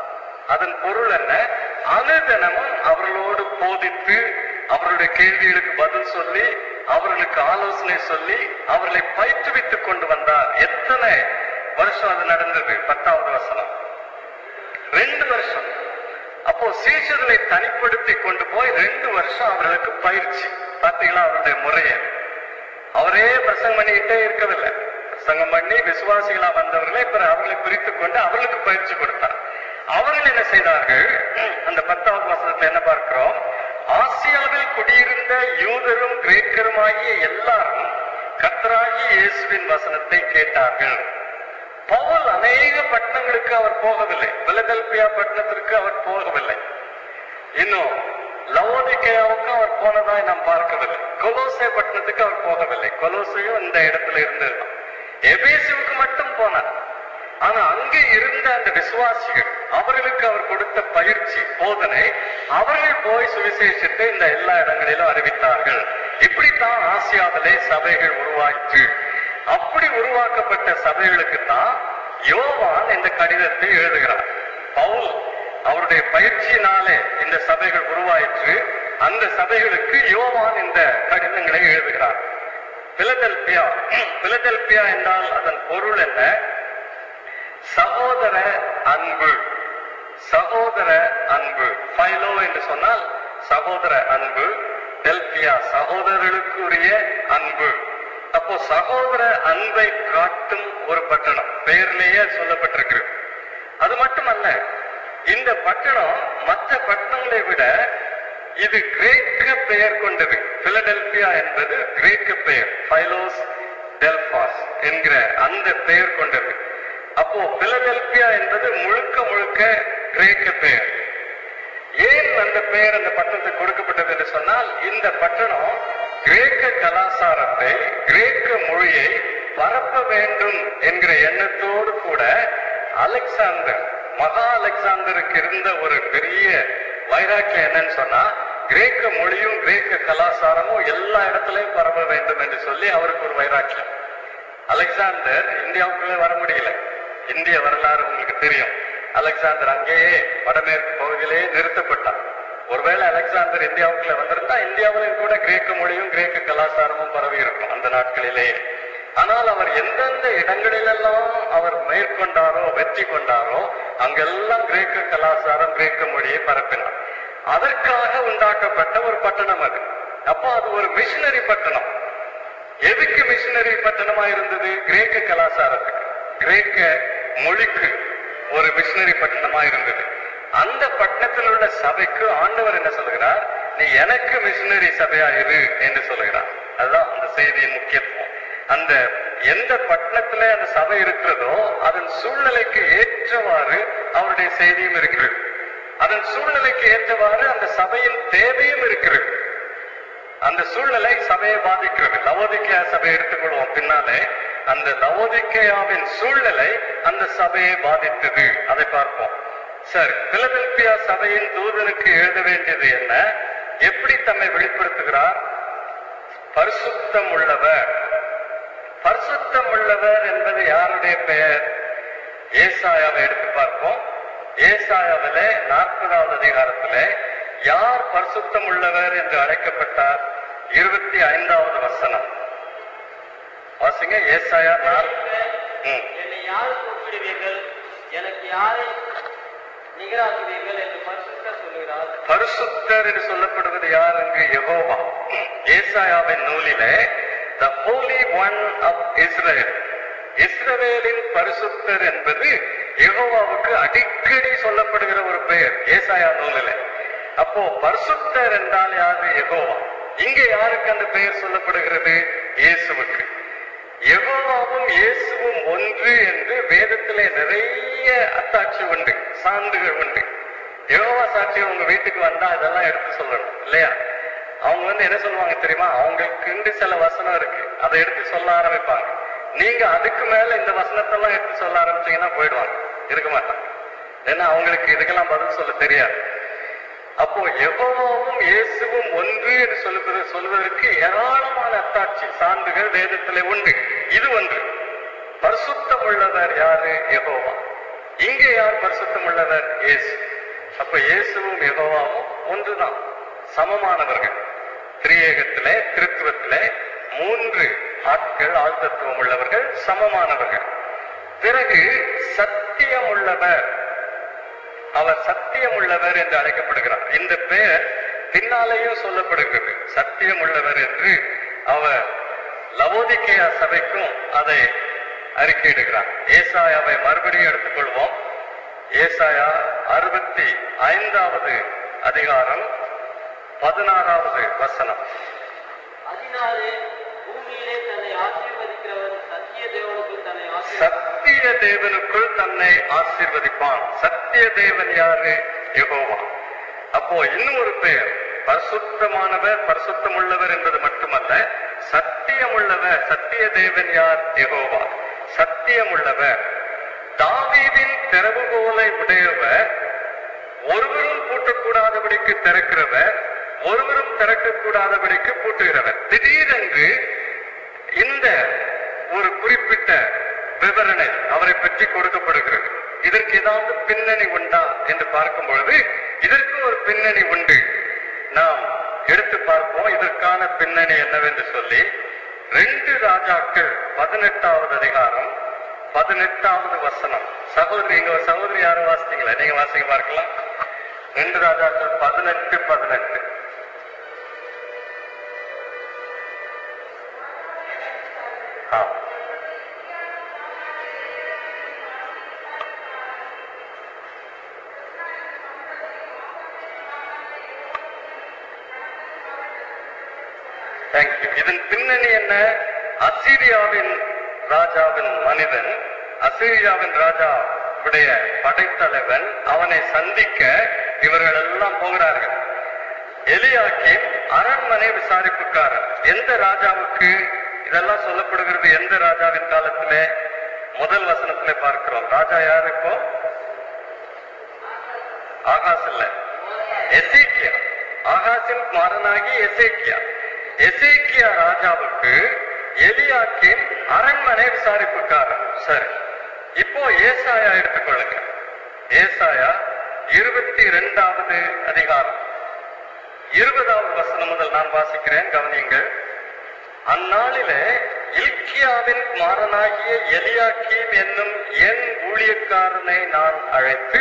அதன் பொருள் என்ன அனுதினமும் அவர்களோடு போதித்து அவர்களுடைய கேள்விகளுக்கு பதில் சொல்லி அவர்களுக்கு ஆலோசனை சொல்லி அவர்களை பயிற்றுவித்துக் கொண்டு வந்தார் எத்தனை வருஷம் அது நடந்தது பத்தாவது வசனம் ரெண்டு வருஷம் அப்போ சீஷர்களை தனிப்படுத்தி கொண்டு போய் ரெண்டு வருஷம் அவர்களுக்கு பயிற்சி பாத்தீங்களா அவருடைய முறையை அவரே பிரசங்கம் பண்ணிக்கிட்டே இருக்கவில்லை பிரசங்கம் பண்ணி விசுவாசிகளா வந்தவர்களை பிறகு அவர்களை பிரித்து கொண்டு அவர்களுக்கு பயிற்சி கொடுத்தார் அவர்கள் என்ன செய்தார்கள் அந்த பத்தாவது வசனத்துல என்ன பார்க்கிறோம் ஆசியாவில் குடியிருந்த யூதரும் கிரேக்கருமாகிய எல்லாரும் கர்த்தராகிய இயேசுவின் வசனத்தை கேட்டார்கள் பவுல் அநேக பட்டணங்களுக்கு அவர் போகவில்லை பிலதெல்பியா பட்டணத்திற்கு அவர் போகவில்லை இன்னும் லவோதிக்கேயாவுக்கு அவர் போனதாய் நாம் பார்க்கவில்லை கொலோசை பட்டணத்துக்கு அவர் போகவில்லை கொலோசையும் இந்த இடத்துல இருந்ததுதான் எபேசுவுக்கு மட்டும் போனார் ஆனா அங்கே இருந்த அந்த விசுவாசிகள் அவர்களுக்கு அவர் கொடுத்த பயிற்சி போதனை அவர்கள் போய் சுவிசேஷத்தை இந்த எல்லா இடங்களிலும் அறிவித்தார்கள் இப்படித்தான் ஆசியாவிலே சபைகள் உருவாயிற்று அப்படி உருவாக்கப்பட்ட சபைகளுக்கு தான் யோவான் இந்த கடிதத்தை எழுதுகிறார் பவுல் அவருடைய பயிற்சியினாலே இந்த சபைகள் உருவாயிற்று அந்த சபைகளுக்கு யோவான் இந்த கடிதங்களை எழுதுகிறார் பிலதெல்பியா பிலதெல்பியா என்றால் அதன் பொருள் என்ன சகோதர அன்பு சகோதர அன்பு ஃபைலோ என்று சொன்னால் சகோதர அன்பு டெல்பியா சகோதரர்களுக்குரிய அன்பு அப்போ சகோதர அன்பை காட்டும் ஒரு பட்டணம் பெயர்லேயே சொல்லப்பட்டிருக்கு அது மட்டுமல்ல இந்த பட்டணம் மற்ற பட்டணங்களை விட இது கிரேக்க பெயர் கொண்டது பிலடெல்பியா என்பது கிரேக்க பெயர் பைலோஸ் டெல்பாஸ் என்கிற அந்த பெயர் கொண்டது அப்போ பிலடெல்பியா என்பது முழுக்க முழுக்க கிரேக்க பெயர் ஏன் அந்த பெயர் அந்த பட்டணத்துக்கு கொடுக்கப்பட்டது என்று சொன்னால் இந்த பட்டணம் கிரேக்க கலாச்சாரத்தை கிரேக்க மொழியை பரப்ப வேண்டும் என்கிற எண்ணத்தோடு கூட அலெக்சாந்தர் மகா அலெக்சாந்தருக்கு இருந்த ஒரு பெரிய வைராக்கியம் என்னன்னு சொன்னா கிரேக்க மொழியும் கிரேக்க கலாச்சாரமும் எல்லா இடத்துலயும் பரவ வேண்டும் என்று சொல்லி அவருக்கு ஒரு வைராக்கியம் அலெக்சாந்தர் இந்தியாவுக்குள்ளே வர முடியல இந்திய வரலாறு உங்களுக்கு தெரியும் அலெக்சாந்தர் அங்கேயே வடமேற்கு பகுதியிலேயே நிறுத்தப்பட்டார் ஒருவேளை அலெக்சாந்தர் இந்தியாவுக்குள்ள வந்திருந்தா இந்தியாவிலும் கூட கிரேக்க மொழியும் கிரேக்க கலாச்சாரமும் பரவி இருக்கும் அந்த நாட்களிலேயே ஆனால் அவர் எந்தெந்த இடங்களிலெல்லாம் அவர் மேற்கொண்டாரோ வெற்றி கொண்டாரோ அங்கெல்லாம் கிரேக்க கலாச்சாரம் கிரேக்க மொழியை பரப்பினார் அதற்காக உண்டாக்கப்பட்ட ஒரு பட்டணம் அது அப்போ அது ஒரு மிஷினரி பட்டணம் எதுக்கு மிஷினரி பட்டணமா இருந்தது கிரேக்க கலாச்சாரத்துக்கு கிரேக்க மொழிக்கு ஒரு மிஷினரி பட்டணமா இருந்தது அந்த பட்டணத்தில் உள்ள சபைக்கு ஆண்டவர் என்ன சொல்கிறார் நீ எனக்கு மிஷினரி சபையா இரு என்று சொல்கிறார் அதுதான் அந்த செய்தியின் முக்கியத்துவம் அந்த எந்த பட்டணத்துல அந்த சபை இருக்கிறதோ அதன் சூழ்நிலைக்கு ஏற்றவாறு அவருடைய செய்தியும் இருக்கிறது அதன் சூழ்நிலைக்கு ஏற்றவாறு அந்த சபையின் தேவையும் இருக்கிறது அந்த சூழ்நிலை சபையை பாதிக்கிறது லவோதிக்கையா சபையை எடுத்துக்கொள்வோம் பின்னாலே அந்த லவோதிக்கையாவின் சூழ்நிலை அந்த சபையை பாதித்தது அதை பார்ப்போம் சரி பிலதெல்பியா சபையின் தூதனுக்கு எழுத வேண்டியது என்ன எப்படி தம்மை வெளிப்படுத்துகிறார் பரிசுத்தம் உள்ளவர் பரிசுத்தம் உள்ளவர் என்பது யாருடைய பெயர் ஏசாயாவை எடுத்து பார்ப்போம் ஏசாயாவிலே நாற்பதாவது அதிகாரத்திலே யார் பரிசுத்தம் உள்ளவர் என்று அழைக்கப்பட்டார் இருபத்தி ஐந்தாவது வசனம் வாசிங்க ஏசாயா நாற் ம். என்னை யாருக்கு ஒப்பிடுவீர்கள் எனக்கு யாரை நிகராக்குவீர்கள் என்று பரிசுத்தர் சொல்லுகிறார் பரிசுத்தர் என்று சொல்லப்படுவது யார் என்று யெகோவா ஏசாயாவின் நூலிலே the holy one of Israel இஸ்ரவேலின் பரிசுத்தர் என்பது யெகோவாவுக்கு அடிக்கடி சொல்லப்படுகிற ஒரு பெயர் ஏசாயா நூலிலே அப்போ பரிசுத்தர் என்றால் யாரு யெகோவா இங்கே யாருக்கு அந்த பெயர் சொல்லப்படுகிறது இயேசுவுக்கு யெகோவாவும் இயேசுவும் ஒன்று என்று வேதத்திலே நிறைய அத்தாட்சி உண்டு சான்றுகள் உண்டு யெகோவா சாட்சி உங்க வீட்டுக்கு வந்தா இதெல்லாம் எடுத்து சொல்லணும் இல்லையா அவங்க வந்து என்ன சொல்லுவாங்க தெரியுமா அவங்களுக்கு சில வசனம் இருக்கு அதை எடுத்து சொல்ல ஆரம்பிப்பாங்க நீங்க அதுக்கு மேல இந்த வசனத்தெல்லாம் எடுத்து சொல்ல ஆரம்பிச்சீங்கன்னா போயிடுவாங்க இருக்க மாட்டாங்க ஏன்னா அவங்களுக்கு இதுக்கெல்லாம் பதில் சொல்ல தெரியாது அப்போ யெகோவாவும் இயேசுவும் ஒன்று என்று சொல்லுவது சொல்வதற்கு ஏராளமான அத்தாட்சி சான்றுகள் வேதத்திலே உண்டு இது ஒன்று பரிசுத்தம் உள்ளவர் யாரு யெகோவா இங்கே யார் பரிசுத்தம் உள்ளவர் இயேசு அப்ப இயேசுவும் யெகோவாவும் ஒன்றுதான் சமமானவர்கள் திரியேகத்திலே திருத்துவத்திலே மூன்று ஆட்கள் ஆழ்தத்துவம் உள்ளவர்கள் சமமானவர்கள் பிறகு சத்தியம் உள்ளவர் அவர் சத்தியம் உள்ளவர் என்று அழைக்கப்படுகிறார் இந்த பெயர் பின்னாலேயும் சொல்லப்படுகிறது சத்தியம் உள்ளவர் என்று அவர் லவோதிகேயா சபைக்கும் அதை அறிக்கையிடுகிறார் ஏசாயாவை மறுபடியும் எடுத்துக்கொள்வோம் ஏசாயா அறுபத்தி ஐந்தாவது அதிகாரம் பதினாறாவது வசனம் அதனாலே பூமியிலே தன்னை ஆசீர்வதிக்கிறவன் சத்திய தேவனுக்கு தன்னை ஆசீர்வதி சத்திய தேவனுக்குள் தன்னை ஆசீர்வதிப்பான் சத்திய தேவன் யாரு யெகோவா அப்போ இன்னும் ஒரு பெயர் பரிசுத்தமானவர் பரிசுத்தம் உள்ளவர் என்பது மட்டுமல்ல சத்தியம் உள்ளவர் சத்திய தேவன் யார் யெகோவா சத்தியம் உள்ளவர் தாவீதின் திறவுகோலை உடையவர் ஒருவரும் பூட்டக்கூடாதபடிக்கு திறக்கிறவர் ஒருவரும் திறக்கக்கூடாதபடிக்கு பூட்டுகிறவர் திடீரென்று இந்த ஒரு குறிப்பிட்ட விவரணை அவரை பற்றி கொடுக்கப்படுகிறது இதற்கு ஏதாவது பின்னணி உண்டா என்று பார்க்கும் பொழுது இதற்கு ஒரு பின்னணி உண்டு நாம் எடுத்து பார்ப்போம் இதற்கான பின்னணி என்னவென்று சொல்லி ரெண்டு ராஜாக்கள் பதினெட்டாவது அதிகாரம் பதினெட்டாவது வசனம் சகோதரி இங்க ஒரு சகோதரி யாரும் வாசித்தீங்களா நீங்க வாசிங்க பார்க்கலாம் ரெண்டு ராஜாக்கள் பதினெட்டு பதினெட்டு ஆ தேங்க்யூ இதன் பின்னணி என்ன அசீரியாவின் ராஜாவின் மனிதன் அசீரியாவின் ராஜாவுடைய படைத்தலைவன் அவனை சந்திக்க இவர்கள் எல்லாம் போகிறார்கள் எலியாக்கி அரண்மனை விசாரிப்புக்காரர் எந்த ராஜாவுக்கு இதெல்லாம் சொல்லப்படுகிறது எந்த ராஜாவின் காலத்திலே முதல் வசனத்திலே பார்க்கிறோம் ராஜா யார் இப்போ ஆகாஸ் இல்ல எசேக்கியா ஆகாசின் குமாரனாகி எசேக்கியா எசேக்கியா ராஜாவுக்கு எலியாக்கின் அரண்மனை விசாரிப்புக்காரர் சரி இப்போ ஏசாயா எடுத்துக்கொள்ளுங்க ஏசாயா இருபத்தி இரண்டாவது அதிகாரம் இருபதாவது வசனம் முதல் நான் வாசிக்கிறேன் கவனியுங்கள் அந்நாளிலே இல்கியாவின் குமாரனாகிய எலியாக்கீம் என்னும் என் ஊழியக்காரனை நான் அழைத்து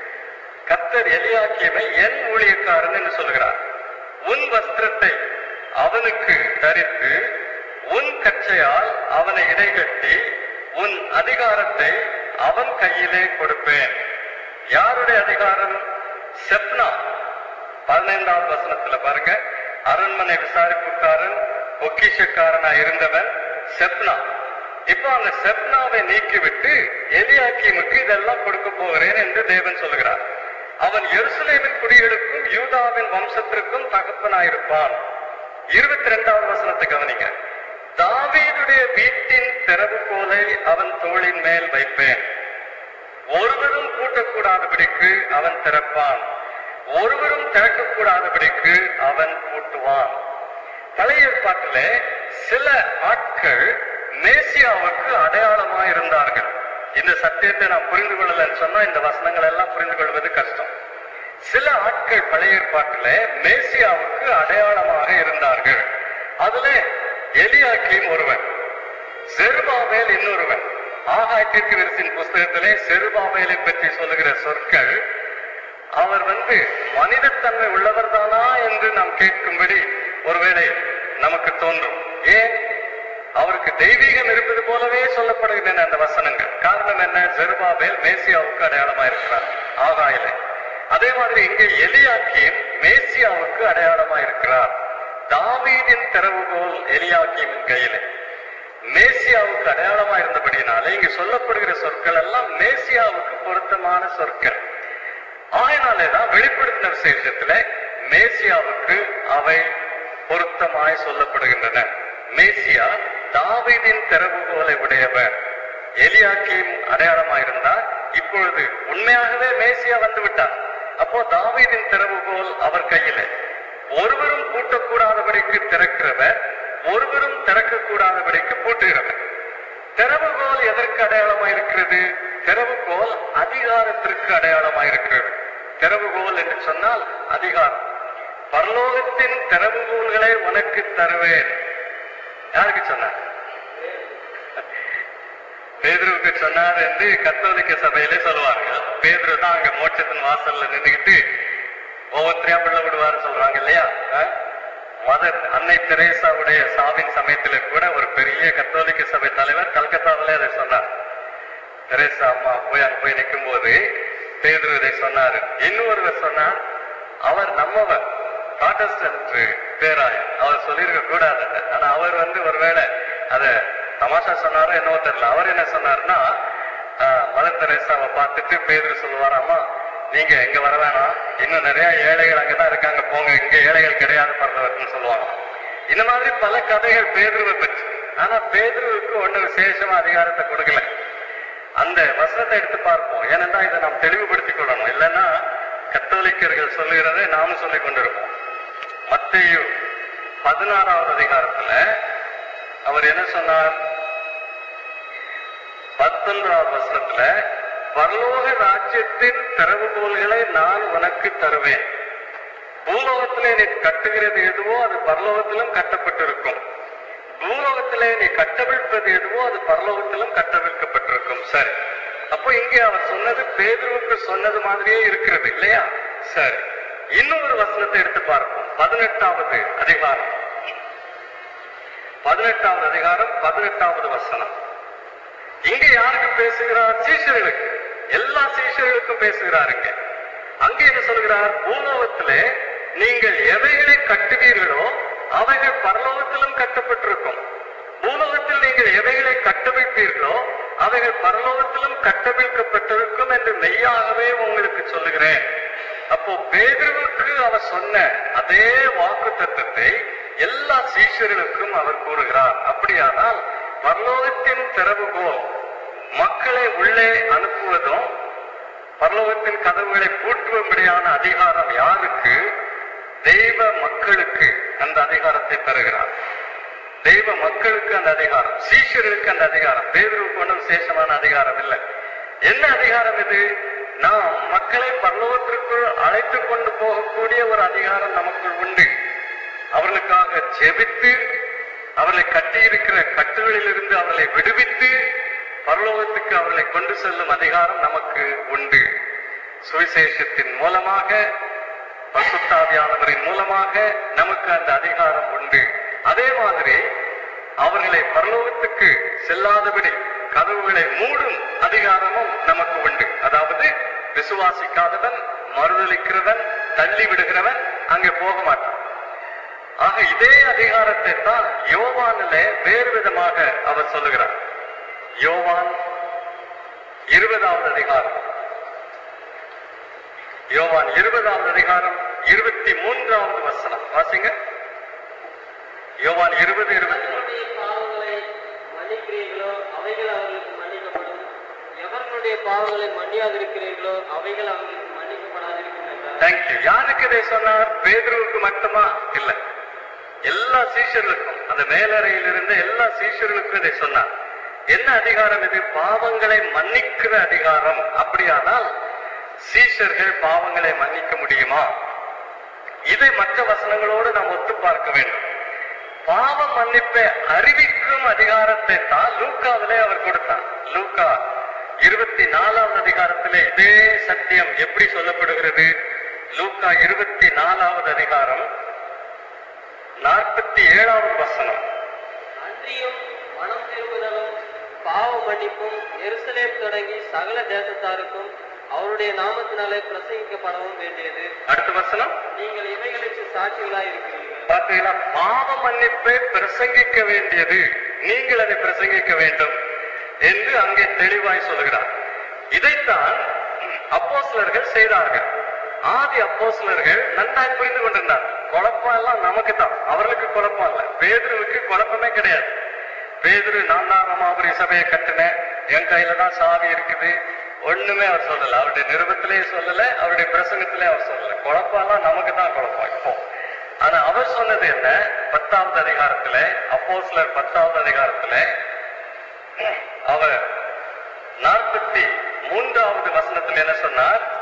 கத்தர் எலியாக்கியமை என் ஊழியக்காரன் என்று சொல்கிறார் உன் வஸ்திரத்தை அவனுக்கு தரித்து உன் கச்சையால் அவனை இடைகட்டி உன் அதிகாரத்தை அவன் கையிலே கொடுப்பேன் யாருடைய அதிகாரம் செப்னா பதினைந்தாவது வசனத்துல பாருங்க அரண்மனை விசாரிப்புக்காரன் பொக்கிஷக்காரனா இருந்தவன் செப்னா இப்போ அந்த செப்னாவை நீக்கிவிட்டு எலியாக்கியமுக்கு இதெல்லாம் கொடுக்க போகிறேன் என்று தேவன் சொல்கிறார் அவன் எருசலேமின் குடிகளுக்கும் யூதாவின் வம்சத்திற்கும் தகப்பனாயிருப்பான் இருபத்தி ரெண்டாவது வசனத்தை கவனிங்க தாவீதுடைய வீட்டின் திறவுகோலை அவன் தோளின் மேல் வைப்பேன் ஒருவரும் பூட்டக்கூடாதபடிக்கு அவன் திறப்பான் ஒருவரும் திறக்கக்கூடாதபடிக்கு அவன் பூட்டுவான் பழைய ஏற்பாட்டிலே சில ஆட்கள் மேசியாவுக்கு அடையாளமா இருந்தார்கள் இந்த சத்தியத்தை நாம் புரிந்து கொள்ளலன்னு சொன்னா இந்த வசனங்கள் எல்லாம் புரிந்து கொள்வது கஷ்டம் சில ஆட்கள் பழைய ஏற்பாட்டிலே மேசியாவுக்கு அடையாளமாக இருந்தார்கள் அதுல எலியாக்கியும் ஒருவன் செருபாவேல் இன்னொருவன் ஆகாய்த்திற்கு விரிசின் புஸ்தகத்திலே செருபாவேலை பற்றி சொல்லுகிற சொற்கள் அவர் வந்து மனிதத்தன்மை உள்ளவர்தானா என்று நாம் கேட்கும்படி ஒருவேளை நமக்கு தோன்றும் ஏன் அவருக்கு தெய்வீகம் இருப்பது போலவே சொல்லப்படுகின்றன அந்த வசனங்கள் காரணம் என்ன ஜெருபாபேல் மேசியாவுக்கு அடையாளமா இருக்கிறார் ஆகாயிலே அதே மாதிரி இங்கே எலியாக்கியும் மேசியாவுக்கு அடையாளமா இருக்கிறார் தாவீதின் திறவுகோல் எலியாக்கியமின் கையிலே மேசியாவுக்கு அடையாளமா இருந்தபடினாலே இங்கு சொல்லப்படுகிற சொற்கள் எல்லாம் மேசியாவுக்கு பொருத்தமான சொற்கள் ஆயினாலேதான் வெளிப்படுத்தின விசேஷத்துல மேசியாவுக்கு அவை பொருத்தமாய் சொல்லப்படுகின்றன மேசியா தாவீதின் திறவுகோலை உடையவர் எலியாக்கியும் அடையாளமாயிருந்தார் இப்பொழுது உண்மையாகவே மேசியா வந்து விட்டார் அப்போ தாவீதின் திறவுகோல் அவர் கையிலே ஒருவரும் பூட்டக்கூடாதபடிக்கு திறக்கிறவர் ஒருவரும் திறக்கக்கூடாதபடிக்கு பூட்டுகிறவர் திறவுகோல் எதற்கு அடையாளமா இருக்கிறது திறவுகோல் அதிகாரத்திற்கு அடையாளமா இருக்கிறது திறவுகோல் என்று சொன்னால் அதிகாரம் பரலோகத்தின் திறவுகோல்களை உனக்கு தருவேன் யாருக்கு சொன்னார் பேதுருவுக்கு சொன்னார் என்று கத்தோலிக்க சபையிலே சொல்லுவார்கள் பேதுரு தான் அங்க மோட்சத்தின் வாசல்ல நின்றுகிட்டு ஒவ்வொருத்தரையா பிள்ள விடுவார் சொல்றாங்க இல்லையா அஹ்? மதர் அன்னை தெரேசாவுடைய சாவின் சமயத்துல கூட ஒரு பெரிய கத்தோலிக்க சபை தலைவர் கல்கத்தாவிலே அதை சொன்னார் தெரேசா அம்மா போய் அங்க போய் நிற்கும் போது பேதுரு இதை சொன்னாரு இன்னொருவர் சொன்னார் அவர் நம்மவர் ப்ராட்டஸ்டன்ட் பேராயர் அவர் சொல்லியிருக்க கூடாது அதை. ஆனா அவர் வந்து ஒருவேளை அத தமாஷா சொன்னாரோ என்னவோ தெரியல அவர் என்ன சொன்னாருன்னா ஆஹ், மதர் தெரேசாவை பார்த்துட்டு பேதுரு சொல்லுவாராமா நீங்க எங்க வர வேணாம் இன்னும் நிறைய ஏழைகள் அங்கதான் இருக்காங்க போங்க இங்க ஏழைகள் கிடையாது பரலவர்னு சொல்லுவாங்க இந்த மாதிரி பல கதைகள் பேதுருவை பற்றி ஆனா பேதுருவுக்கு ஒண்ணு விசேஷமா அதிகாரத்தை கொடுக்கல அந்த வசனத்தை எடுத்து பார்ப்போம் ஏனென்றா இதை நாம் தெளிவுபடுத்திக் கொள்ளணும் இல்லைன்னா கத்தோலிக்கர்கள் சொல்லுகிறதை நாமும் சொல்லிக் கொண்டிருப்போம் மத்தேயு பதினாறாவது அதிகாரத்துல அவர் என்ன சொன்னார் பத்தொன்பதாவது வசனத்துல பரலோக ராஜ்யத்தின் திறவுகோல்களை நான் உனக்கு தருவேன் பூலோகத்திலே நீ கட்டுகிறது எதுவோ அது பரலோகத்திலும் கட்டப்பட்டிருக்கும் பூலோகத்திலே நீ கட்டவிழ்ப்பது எதுவோ அது பரலோகத்திலும் கட்டவிழ்க்கப்பட்டிருக்கும் சரி அப்போ இங்கே அவர் சொன்னது பேதுருவுக்கு சொன்னது மாதிரியே இருக்கிறது இல்லையா சரி இன்னொரு வசனத்தை எடுத்து பார்ப்போம் பதினெட்டாவது அதிகாரம் பதினெட்டாவது அதிகாரம் பதினெட்டாவது வசனம் இங்க யாருக்கு பேசுகிறார் சீஷர்களுக்கு எல்லா சீஷர்களுக்கும் பேசுகிறாருங்க அங்கே என்ன சொல்கிறார் பூலோகத்திலே நீங்கள் எவைகளை கட்டுவீர்களோ அவைகள் பரலோகத்திலும் கட்டப்பட்டிருக்கும் பூலோகத்தில் நீங்கள் எவைகளை கட்டமைப்பீர்களோ அவைகள் பரலோகத்திலும் கட்டமைக்கப்பட்டிருக்கும் என்று மெய்யாகவே உங்களுக்கு சொல்லுகிறேன் அப்போ பேதுருவுக்கு அவர் சொன்ன அதே வாக்கு தத்துவத்தை எல்லா சீஷர்களுக்கும் அவர் கூறுகிறார் அப்படியானால் பரலோகத்தின் திறவுகோல் மக்களை உள்ளே அனுப்புவதும் பரலோகத்தின் கதவுகளை பூட்டும்படியான அதிகாரம் யாருக்கு தெய்வ மக்களுக்கு அந்த அதிகாரத்தை தருகிறார் தெய்வ மக்களுக்கு அந்த அதிகாரம் சீஷர்களுக்கு அந்த அதிகாரம் பேதருக்கு ஒன்றும் விசேஷமான அதிகாரம் இல்லை என்ன அதிகாரம் இது நாம் மக்களை பரலோகத்திற்குள் அழைத்து கொண்டு போகக்கூடிய ஒரு அதிகாரம் நமக்குள் உண்டு அவர்களுக்காக ஜெபித்து அவர்களை கட்டியிருக்கிற கட்டுகளிலிருந்து அவர்களை விடுவித்து பரலோகத்துக்கு அவர்களை கொண்டு செல்லும் அதிகாரம் நமக்கு உண்டு சுவிசேஷத்தின் மூலமாக பசுத்தாவியானவரின் மூலமாக நமக்கு அந்த அதிகாரம் உண்டு அதே மாதிரி அவர்களை பரலோகத்துக்கு செல்லாதபடி கதவுகளை மூடும் அதிகாரமும் நமக்கு உண்டு அதாவது விசுவாசிக்காதவன் மறுதளிக்கிறவன் தள்ளி விடுகிறவன் அங்கே போக மாட்டான் ஆக இதே அதிகாரத்தை தான் யோவானிலே வேறு விதமாக அவர் சொல்லுகிறார் யோவான் இருபதாவது அதிகாரம் யோவான் இருபதாவது அதிகாரம் இருபத்தி மூன்றாவது வசனம் வாசிங்க யோவான் இருபது இருபத்தி மூணு எவர்களுடைய பாவங்களை மன்னிக்காதிருக்கிறீர்களோ அவைகள் அவர்களுக்கு மன்னிக்கப்படும் எவர்களுடைய பாவங்களை மன்னியாதிருக்கிறீர்களோ அவைகள் அவர்களுக்கு மன்னிக்கப்படாதிருக்கும் என்றார் தேங்க்யூ யாருக்கு இதை சொன்னார் பேதுருவுக்கு மட்டுமா இல்ல எல்லா சீஷர்களுக்கும் அந்த மேலறையில் இருந்த எல்லா சீஷர்களுக்கும் இதை சொன்னார் என்ன அதிகாரம் இது பாவங்களை மன்னிக்கிற அதிகாரம் அப்படியானால் சீஷர்கள் பாவங்களை மன்னிக்க முடியுமா இதை மற்ற வசனங்களோடு நாம் ஒத்து பார்க்க வேண்டும் பாவ மன்னிப்பை அறிவிக்கும் அதிகாரத்தை தான் லூக்காவிலே அவர் கொடுத்தார் லூக்கா இருபத்தி நாலாவது அதிகாரத்திலே இதே சத்தியம் எப்படி சொல்லப்படுகிறது லூக்கா இருபத்தி நாலாவது அதிகாரம் நாற்பத்தி ஏழாவது வசனம் அன்றியும் மனம் திரும்புதலும் பாவ மன்னிப்பும் எருசலேம் தொடங்கி சகல தேசத்தாருக்கும் அவருடைய நாமத்தினாலே பிரசங்கிக்கப்படவும் வேண்டியது அடுத்த வசனம் நீங்கள் இவைகளுக்கு சாட்சிகளாய் இருக்கிறீர்கள் பார்த்தீங்களா பாவ மன்னிப்பை பிரசங்கிக்க வேண்டியது நீங்கள் அதை பிரசங்கிக்க வேண்டும் என்று அங்கே தெளிவாய் சொல்கிறார் இதைத்தான் அப்போஸ்லர்கள் செய்தார்கள் ஆதி அப்போஸ்லர்கள் நன்றாய் புரிந்து கொண்டிருந்தார் குழப்பம் எல்லாம் நமக்கு தான் அவர்களுக்கு குழப்பம் இல்ல பேதுருவுக்கு குழப்பமே கிடையாது பேதுரு நான் தான் ரோமாபுரி சபையை கட்டினேன் என் கையில தான் சாவி இருக்குது ஒண்ணுமே அவர் சொல்லல அவருடைய நிருபத்திலேயே சொல்லல அவருடைய பிரசங்கத்திலே அவர் சொல்லல குழப்பம் எல்லாம் நமக்கு தான் குழப்பம் இப்போ ஆனா அவர் சொன்னது என்ன பத்தாவது அதிகாரத்துல அப்போஸ்லர் பத்தாவது அதிகாரத்துல அவர் நாற்பத்தி மூன்றாவது வசனத்தில் என்ன சொன்னார்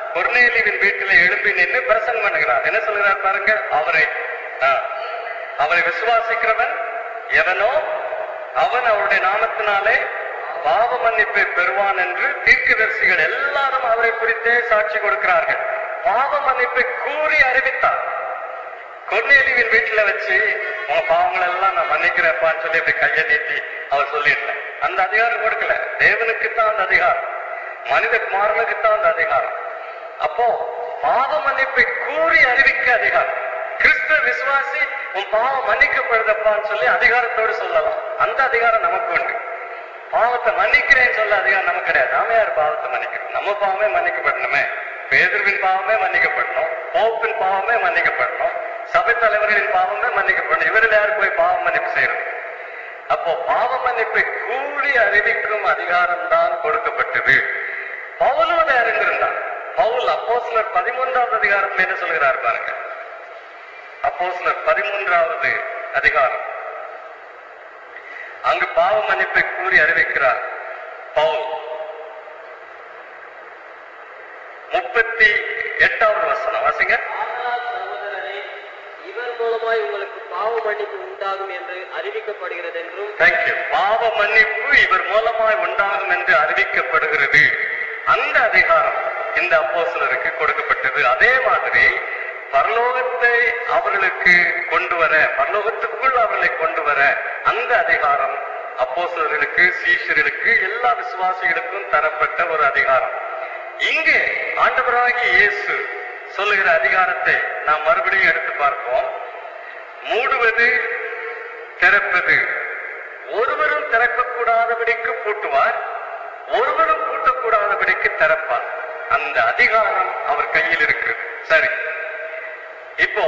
கொர்நேலியின் வீட்டில எழுப்பி நின்று பிரசங்கம் பண்ணுகிறார் என்ன சொல்கிறார் பாருங்க அவரை ஆ, அவரை விசுவாசிக்கிறவன் எவனோ அவன் அவருடைய நாமத்தினாலே பாவ மன்னிப்பை பெறுவான் என்று தீர்க்கதரிசிகள் எல்லாரும் அவரை குறித்தே சாட்சி கொடுக்கிறார்கள் பாவ மன்னிப்பை கூறி அறிவித்தார் கொர்நேலியின் வீட்டுல வச்சு உங்க பாவங்கள் எல்லாம் நான் மன்னிக்கிறப்பான்னு சொல்லி அப்படி கையை நீட்டி அவர் சொல்லியிருந்தேன் அந்த அதிகாரம் கொடுக்கல தேவனுக்கு தான் அந்த அதிகாரம் மனித குமாரனுக்கு தான் அந்த அதிகாரம் அப்போ பாவ மன்னிப்பை கூறி அறிவிக்க அதிகாரம் கிறிஸ்துவ விசுவாசி உன் பாவம் மன்னிக்கப்படுதப்பான்னு சொல்லி அதிகாரத்தோடு சொல்லலாம் அந்த அதிகாரம் நமக்கு உண்டு பாவத்தை மன்னிக்கிறேன்னு சொல்ல அதிகாரம் நமக்கு கிடையாது நாம யார் பாவத்தை மன்னிக்கிறோம் நம்ம பாவமே மன்னிக்கப்படணுமே பேதர்வின் பாவமே மன்னிக்கப்படணும் போப்பின் பாவமே மன்னிக்கப்படணும் சபை தலைவர்களின் பாவமே மன்னிக்கப்படணும் இவரில் யார் போய் பாவம் மன்னிப்பு செய்யறது அப்போ பாவ மன்னிப்பை கூடி அறிவிக்கும் அதிகாரம் தான் கொடுக்கப்பட்டது பவுலும் அதை அறிந்திருந்தான் பவுல் அப்போஸ்லர் பதிமூன்றாவது அதிகாரத்தில் என்ன சொல்கிறார் பாருங்க அப்போஸ்லர் பதிமூன்றாவது அதிகாரம் அங்கு பாவ மன்னிப்பை கூறி அறிவிக்கிறார் பவுல் முப்பத்தி எட்டாவது வசனம் வாசிங்க ஆதலால் சகோதரரே இவர் மூலமாய் உங்களுக்கு பாவ மன்னிப்பு உண்டாகும் என்று அறிவிக்கப்படுகிறது என்றும் தேங்க்யூ பாவ மன்னிப்பு இவர் மூலமாய் உண்டாகும் என்று அறிவிக்கப்படுகிறது அந்த அதிகாரம் இந்த அப்போஸ்தலருக்கு கொடுக்கப்பட்டது அதே மாதிரி பரலோகத்தை அவர்களுக்கு கொண்டு வர பரலோகத்துக்குள் அவர்களை கொண்டு வர அந்த அதிகாரம் அப்போஸ்தலர்களுக்கு சீஷர்களுக்கு எல்லா விசுவாசிகளுக்கும் தரப்பட்ட ஒரு அதிகாரம் இங்கே ஆண்டவராகிய இயேசு சொல்லுகிற அதிகாரத்தை நாம் மறுபடியும் எடுத்து பார்ப்போம் மூடுவது திறப்பது ஒருவரும் திறக்கக்கூடாதபடிக்கு பூட்டுவார் ஒருவரும் பூட்டக்கூடாதபடிக்கு திறப்பார் அந்த அதிகாரம் அவர் கையில் இருக்கு சரி இப்போ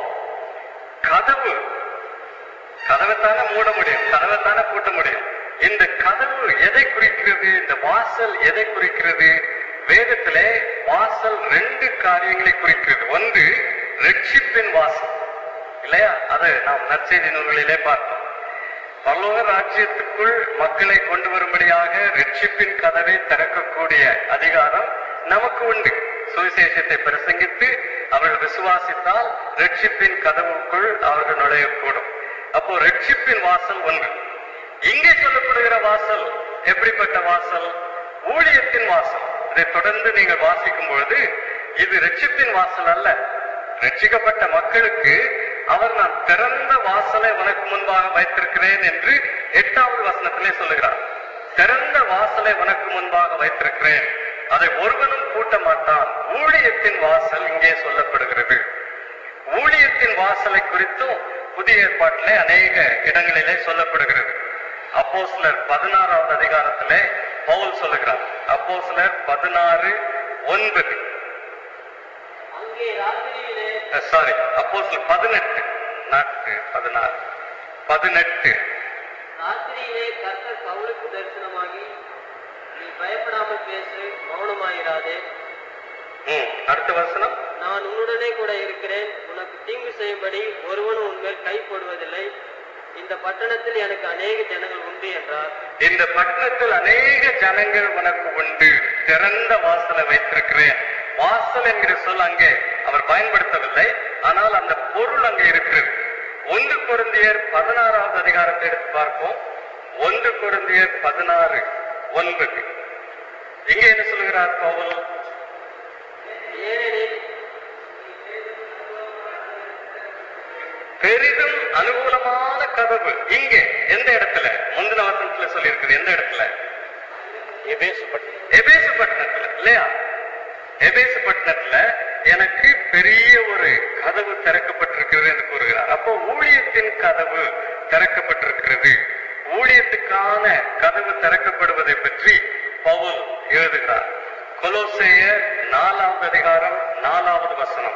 கதவு கதவைத்தானே மூட முடியும் கதவைத்தானே பூட்ட முடியும் இந்த கதவு எதை குறிக்கிறது இந்த வாசல் எதை குறிக்கிறது வேதத்திலே வாசல் ரெண்டு காரியங்களை குறிக்கிறது ஒன்று ரட்சிப்பின் வாசல் இல்லையா அது நாம் நற்செய்தி நூல்களிலே பார்த்தோம் பரலோக ராஜ்யத்துக்குள் மக்களை கொண்டு வரும்படியாக ரட்சிப்பின் கதவை திறக்கக்கூடிய அதிகாரம் நமக்கு உண்டு சுவிசேஷத்தை பிரசங்கித்து அவர்கள் விசுவாசித்தால் ரட்சிப்பின் கதவுக்குள் அவர்கள் நுழையக்கூடும் அப்போ ரட்சிப்பின் வாசல் ஒன்று இங்கே சொல்லப்படுகிற வாசல் எப்படிப்பட்ட வாசல் ஊழியத்தின் வாசல் இதை தொடர்ந்து நீங்கள் வாசிக்கும் பொழுது இது ரட்சிப்பின் வாசல் அல்ல ரட்சிக்கப்பட்ட மக்களுக்கு அவர் நான் திறந்த வாசலை உனக்கு முன்பாக வைத்திருக்கிறேன் என்று எட்டாவது வசனத்திலே சொல்லுகிறார் திறந்த வாசலை உனக்கு முன்பாக வைத்திருக்கிறேன் அதை ஒருவனும் பூட்ட மாட்டான் ஊழியத்தின் வாசல் இங்கே சொல்லப்படுகிறது ஊழியத்தின் வாசலை குறித்தும் புதிய ஏற்பாட்டிலே அநேக இடங்களிலே சொல்லப்படுகிறது அப்போஸ்லர் பதினாறாவது அதிகாரத்திலே பவுல் சொல்லுகிறார் அப்போஸ்லர் பதினாறு ஒன்பது அங்கே ராத்திரியிலே சாரி அப்போஸ்லர் பதினெட்டு நாட்டு பதினாறு பதினெட்டு ராத்திரியிலே கர்த்தர் பவுலுக்கு தரிசனமாகி நீ பயப்படாமல் பேசு மௌனமாயிராதே ம், அடுத்த வசனம் நான் உன்னுடனே கூட இருக்கிறேன் உனக்கு தீங்கு செய்யும்படி ஒருவனும் உன்மேல் கை போடுவதில்லை இந்த பட்டணத்தில் எனக்கு அநேக ஜனங்கள் உண்டு என்றார் இந்த பட்டணத்தில் அநேக ஜனங்கள் உனக்கு உண்டு திறந்த வாசலை வைத்திருக்கிறேன் வாசல் என்கிற சொல் அங்கே அவர் பயன்படுத்தவில்லை ஆனால் அந்த பொருள் அங்கே இருக்கிறது ஒன்று குருந்தியர் பதினாறாவது அதிகாரத்தை எடுத்து பார்ப்போம் ஒன்று குருந்தியர் பதினாறு ஒன்பது இங்கே என்ன சொல்கிறார் பவுல் ஏனெனில் பெரிதும் அனுகூலமான கதவு இங்கே எந்த இடத்துல முந்தின வசனத்துல சொல்லியிருக்குது எந்த இடத்துல எபேசு பட்டணம் எபேசு பட்டணத்துல இல்லையா எபேசு பட்டணத்துல எனக்கு பெரிய ஒரு கதவு திறக்கப்பட்டிருக்கிறது என்று கூறுகிறார் அப்போ ஊழியத்தின் கதவு திறக்கப்பட்டிருக்கிறது ஊழியத்துக்கான கதவு திறக்கப்படுவதை பற்றி பவுல் எழுதுகிறார் கொலோசேய நாலாவது அதிகாரம் நாலாவது வசனம்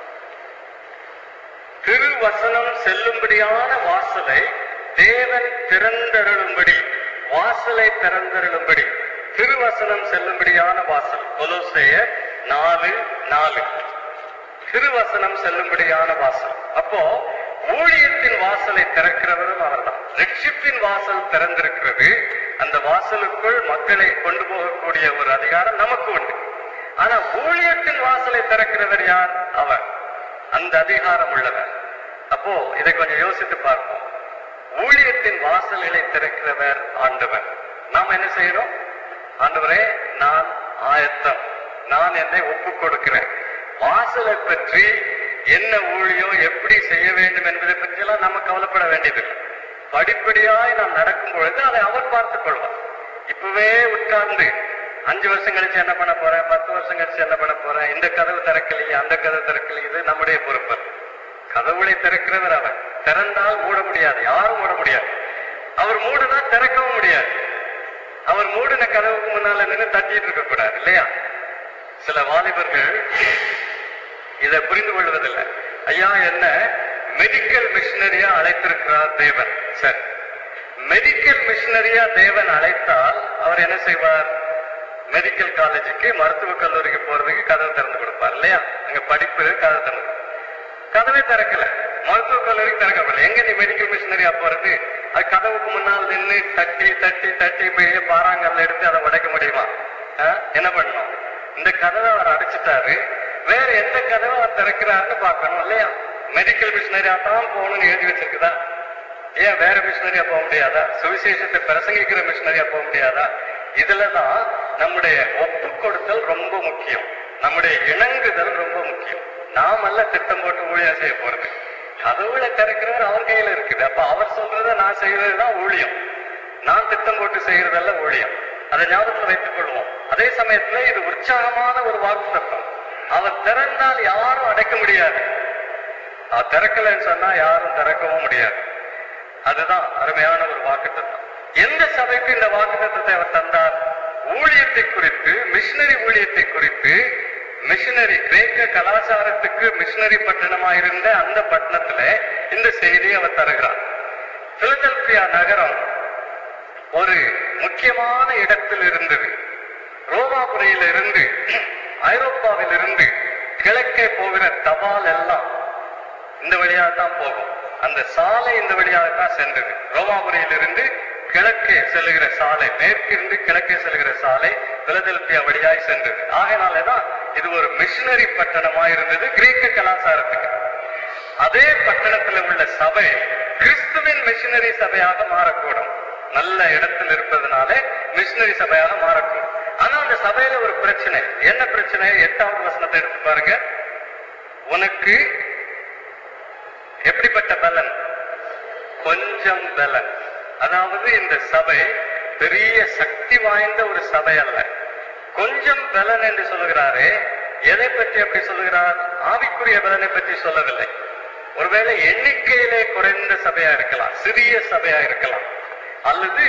திருவசனம் செல்லும்படியான வாசலை தேவன் திறந்தருளும்படி வாசலை திறந்தருளும்படி திருவசனம் செல்லும்படியான வாசல் கொலோசேய நாலு நாலு திருவசனம் செல்லும்படியான வாசல் அப்போ ஊழியத்தின் வாசலை திறக்கிறவரும் அவர்தான் ரட்சிப்பின் வாசல் திறந்திருக்கிறது அந்த வாசலுக்குள் மக்களை கொண்டு போகக்கூடிய ஒரு அதிகாரம் நமக்கு உண்டு ஆனா ஊழியத்தின் வாசலை திறக்கிறவர் யார் அவர் அந்த அதிகாரம் உள்ளவர் அப்போ இதை கொஞ்சம் யோசித்து பார்ப்போம் ஊழியத்தின் வாசல்களை திறக்கிறவர் ஆண்டவர் நாம் என்ன செய்யறோம் ஆண்டவரே நான் ஆயத்தம் நான் என்னை ஒப்புக் கொடுக்கிறேன் வாசலை பற்றி என்ன ஊழியம் எப்படி செய்ய வேண்டும் என்பதை பற்றியெல்லாம் நம்ம கவலைப்பட வேண்டியதில்லை படிப்படியாய் நாம் நடக்கும் பொழுது அதை அவர் பார்த்துக் கொள்வார் இப்பவே உட்கார்ந்து அஞ்சு வருஷம் கழிச்சு என்ன பண்ண போறேன் பத்து வருஷம் கழிச்சு என்ன பண்ண போறேன் இந்த கதவு திறக்கலையே அந்த கதவு திறக்கலையே இது நம்முடைய பொறுப்பு கதவுளை திறக்கிறவர் அவர் திறந்தால் மூட முடியாது யாரும் மூட முடியாது அவர் மூடுனா திறக்கவும் முடியாது அவர் மூடின கதவுக்கு முன்னால நின்று தட்டிட்டு இருக்க கூடாது இல்லையா சில வாலிபர்கள் இதை புரிந்து கொள்வதில்லை ஐயா என்ன மெடிக்கல் மிஷினரியா அழைத்திருக்கிறார் தேவன் சரி மெடிக்கல் மிஷினரியா தேவன் அழைத்தால் அவர் என்ன செய்வார் மெடிக்கல் காலேஜுக்கு மருத்துவக் கல்லூரிக்கு போறதுக்கு கதவு திறந்து கொடுப்பார் இல்லையா அங்க படிப்பு கதவு திறந்து கொடுப்பார். கதவே திறக்கல மருத்துவக் கல்லூரிக்கு திறக்கப்படல எங்க நீ மெடிக்கல் மிஷினரியா போறது அது கதவுக்கு முன்னால் நின்று தட்டி தட்டி தட்டி பெரிய பாறாங்கல்ல எடுத்து அதை உடைக்க முடியுமா ஆ? என்ன பண்ணணும் இந்த கதவை அவர் அடைச்சிட்டாரு வேற எந்த கதவை அவர் திறக்கிறாருன்னு பார்க்கணும் இல்லையா மெடிக்கல் மிஷினரியா தான் போகணும்னு எழுதி வச்சிருக்குதா ஏன் வேற மிஷினரியா போக முடியாதா சுவிசேஷத்தை பிரசங்கிக்கிற மிஷினரியா போக முடியாதா இதுலதான் நம்முடைய ஒப்பு கொடுத்தல் ரொம்ப முக்கியம் நம்முடைய இணங்குதல் ரொம்ப முக்கியம் நாமல்ல திட்டம் போட்டு ஊழியம் செய்ய போறது கதவுல திறக்கிறவர் அவர் கையில இருக்குது அப்ப அவர் சொல்றத நான் செய்யறதுதான் ஊழியம் நான் திட்டம் போட்டு செய்யறதல்ல ஊழியம் அதை ஞாபகத்துல வைத்துக் கொள்வோம் அதே சமயத்துல இது உற்சாகமான ஒரு வாக்கு தத்துவம் அவர் திறந்தால் யாரும் அடைக்க முடியாது அவர் திறக்கலைன்னு சொன்னா யாரும் திறக்கவும் முடியாது அதுதான் அருமையான ஒரு வாக்குத்தத்தம் எந்த சபைக்கு இந்த வாக்குத்தத்தத்தை அவர் தந்தார் ஊழியத்தை குறித்து மிஷினரி ஊழியத்தை குறித்து மிஷினரி கிரேக்க கலாச்சாரத்துக்கு மிஷினரி பட்டணமாயிருந்த அந்த பட்டணத்துல இந்த செய்தியை அவர் தருகிறார் பிலதெல்பியா நகரம் ஒரு முக்கியமான இடத்தில் இருந்தது ரோமாபுரியில இருந்து ஐரோப்பாவில் இருந்து கிழக்கே போகிற தபால் எல்லாம் இந்த வழியாக தான் போகும் அந்த சாலை இந்த வழியாக தான் சென்றது ரோமாபுரியிலிருந்து கிழக்கே செல்லுகிற சாலை மேற்கிருந்து கிழக்கே செல்லுகிற சாலை பிலதெல்பியா வழியாய் சென்றது ஆகையினாலதான் இது ஒரு மிஷினரி பட்டணமா இருந்தது கிரேக்க கலாச்சாரத்துக்கு அதே பட்டணத்துல உள்ள சபை கிறிஸ்துவின் மிஷினரி சபையாக மாறக்கூடும் நல்ல இடத்தில் இருப்பதனால மிஷினரி சபையாக மாறக்கூடும் ஆனா அந்த சபையில ஒரு பிரச்சனை என்ன பிரச்சனை எட்டாவது வசனத்தை எடுத்து பாருங்க உனக்கு எப்படிப்பட்ட பலன் கொஞ்சம் பலன் அதாவது இந்த சபை பெரிய சக்தி வாய்ந்த ஒரு சபை அல்ல கொஞ்சம் பலன் என்று சொல்லுகிறாரே எதை பற்றி அப்படி சொல்லுகிறார் ஆவிக்குரிய பலனை பற்றி சொல்லவில்லை ஒருவேளை எண்ணிக்கையிலே குறைந்த சபையா இருக்கலாம் சிறிய சபையா இருக்கலாம் அல்லது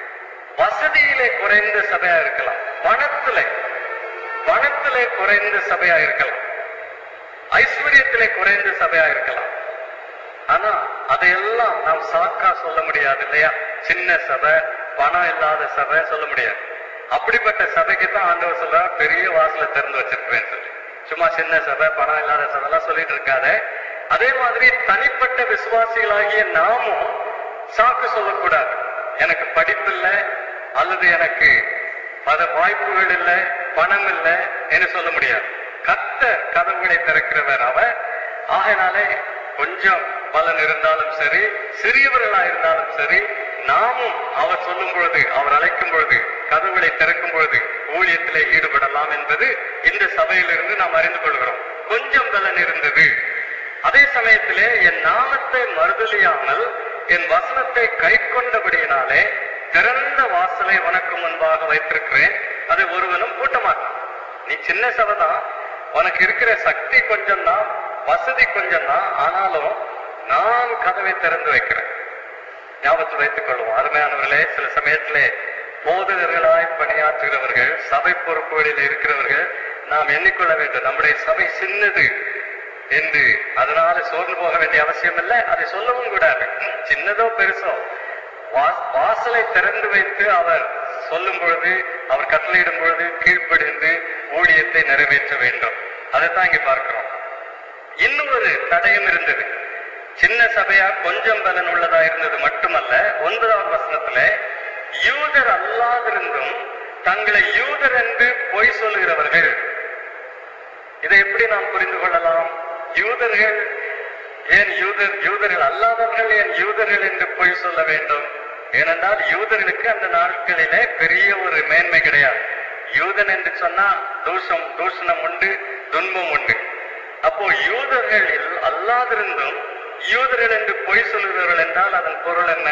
வசதியிலே குறைந்த சபையா இருக்கலாம் பணத்திலே பணத்திலே குறைந்த சபையா இருக்கலாம் ஐஸ்வர்யத்திலே குறைந்த சபையா இருக்கலாம் ஆனா அதையெல்லாம் நாம் சாக்கா சொல்ல முடியாது இல்லையா சின்ன சபை பணம் இல்லாத சபை சொல்ல முடியாது அப்படிப்பட்ட சபைக்கு தான் ஆண்டவர் சொல்றார் பெரிய வாசலை திறந்து வச்சிருக்கிறேன்னு சொல்லி சும்மா சின்ன சபை பணம் இல்லாத சபை எல்லாம் சொல்லிட்டு இருக்காத அதே மாதிரி தனிப்பட்ட விசுவாசிகளாகிய நாமும் சாக்கு சொல்லக்கூடாது எனக்கு படிப்பு இல்லை அல்லது எனக்கு பல வாய்ப்புகள் இல்லை பணம் இல்லை என்று சொல்ல முடியாது கர்த்தர் கதவுகளை திறக்கிறவர் அவர் ஆகையினாலே கொஞ்சம் பலன் இருந்தாலும் சரி சிறியவர்களா இருந்தாலும் சரி நாமும் அவர் சொல்லும் பொழுது அவர் அழைக்கும் பொழுது கதவுகளை திறக்கும் பொழுது ஊழியத்திலே ஈடுபடலாம் என்பது இந்த சபையிலிருந்து நாம் அறிந்து கொள்கிறோம் கொஞ்சம் பலன் இருந்தது அதே சமயத்திலே என் நாமத்தை மறுதலியாமல் என் வசனத்தை கை கொண்டபடியினாலே திறந்த வாசலை உனக்கு முன்பாக வைத்திருக்கிறேன் அதை ஒருவனும் பூட்ட மாட்டான் நீ சின்ன சபை தான் உனக்கு இருக்கிற சக்தி கொஞ்சம் தான் வசதி கொஞ்சம் தான் ஆனாலும் நான் கதவை திறந்து வைக்கிறேன் ஞாபகத்தில் வைத்துக் கொள்வோம் அருமையானவர்களே சில சமயத்திலே போதகர்களாய் பணியாற்றுகிறவர்கள் சபை பொறுப்புகளில் இருக்கிறவர்கள் நாம் எண்ணிக்கொள்ள வேண்டும் நம்முடைய சபை சின்னது என்று அதனால சோர்ந்து போக வேண்டிய அவசியம் இல்லை அதை சொல்லவும் கூடாது சின்னதோ பெருசோ வா- வாசலை திறந்து வைத்து அவர் சொல்லும் பொழுது அவர் கட்டளையிடும் பொழுது கீழ்ப்படிந்து ஊழியத்தை நிறைவேற்ற வேண்டும் அதைத்தான் இங்க பார்க்கிறோம் இன்னும் ஒரு தடயம் இருந்தது சின்ன சபையா கொஞ்சம் பலன் உள்ளதா இருந்தது மட்டுமல்ல ஒன்பதாவது வசனத்துல யூதர் அல்லாதிருந்தும் தங்களை யூதர் என்று பொய் சொல்லுகிறவர்கள் இதை எப்படி நாம் புரிந்து கொள்ளலாம் யூதர்கள் ஏன் யூதர் யூதர்கள் அல்லாதவர்கள் ஏன் யூதர்கள் என்று பொய் சொல்ல வேண்டும் ஏனென்றால் யூதர்களுக்கு அந்த நாட்களிலே பெரிய ஒரு மேன்மை கிடையாது யூதன் என்று சொன்னா தூஷம் தூஷணம் உண்டு துன்பம் உண்டு அப்போ யூதர்கள் அல்லாதிருந்தும் யூதர்கள் என்று பொய் சொல்லுகிறவர்கள் என்றால் அதன் பொருள் என்ன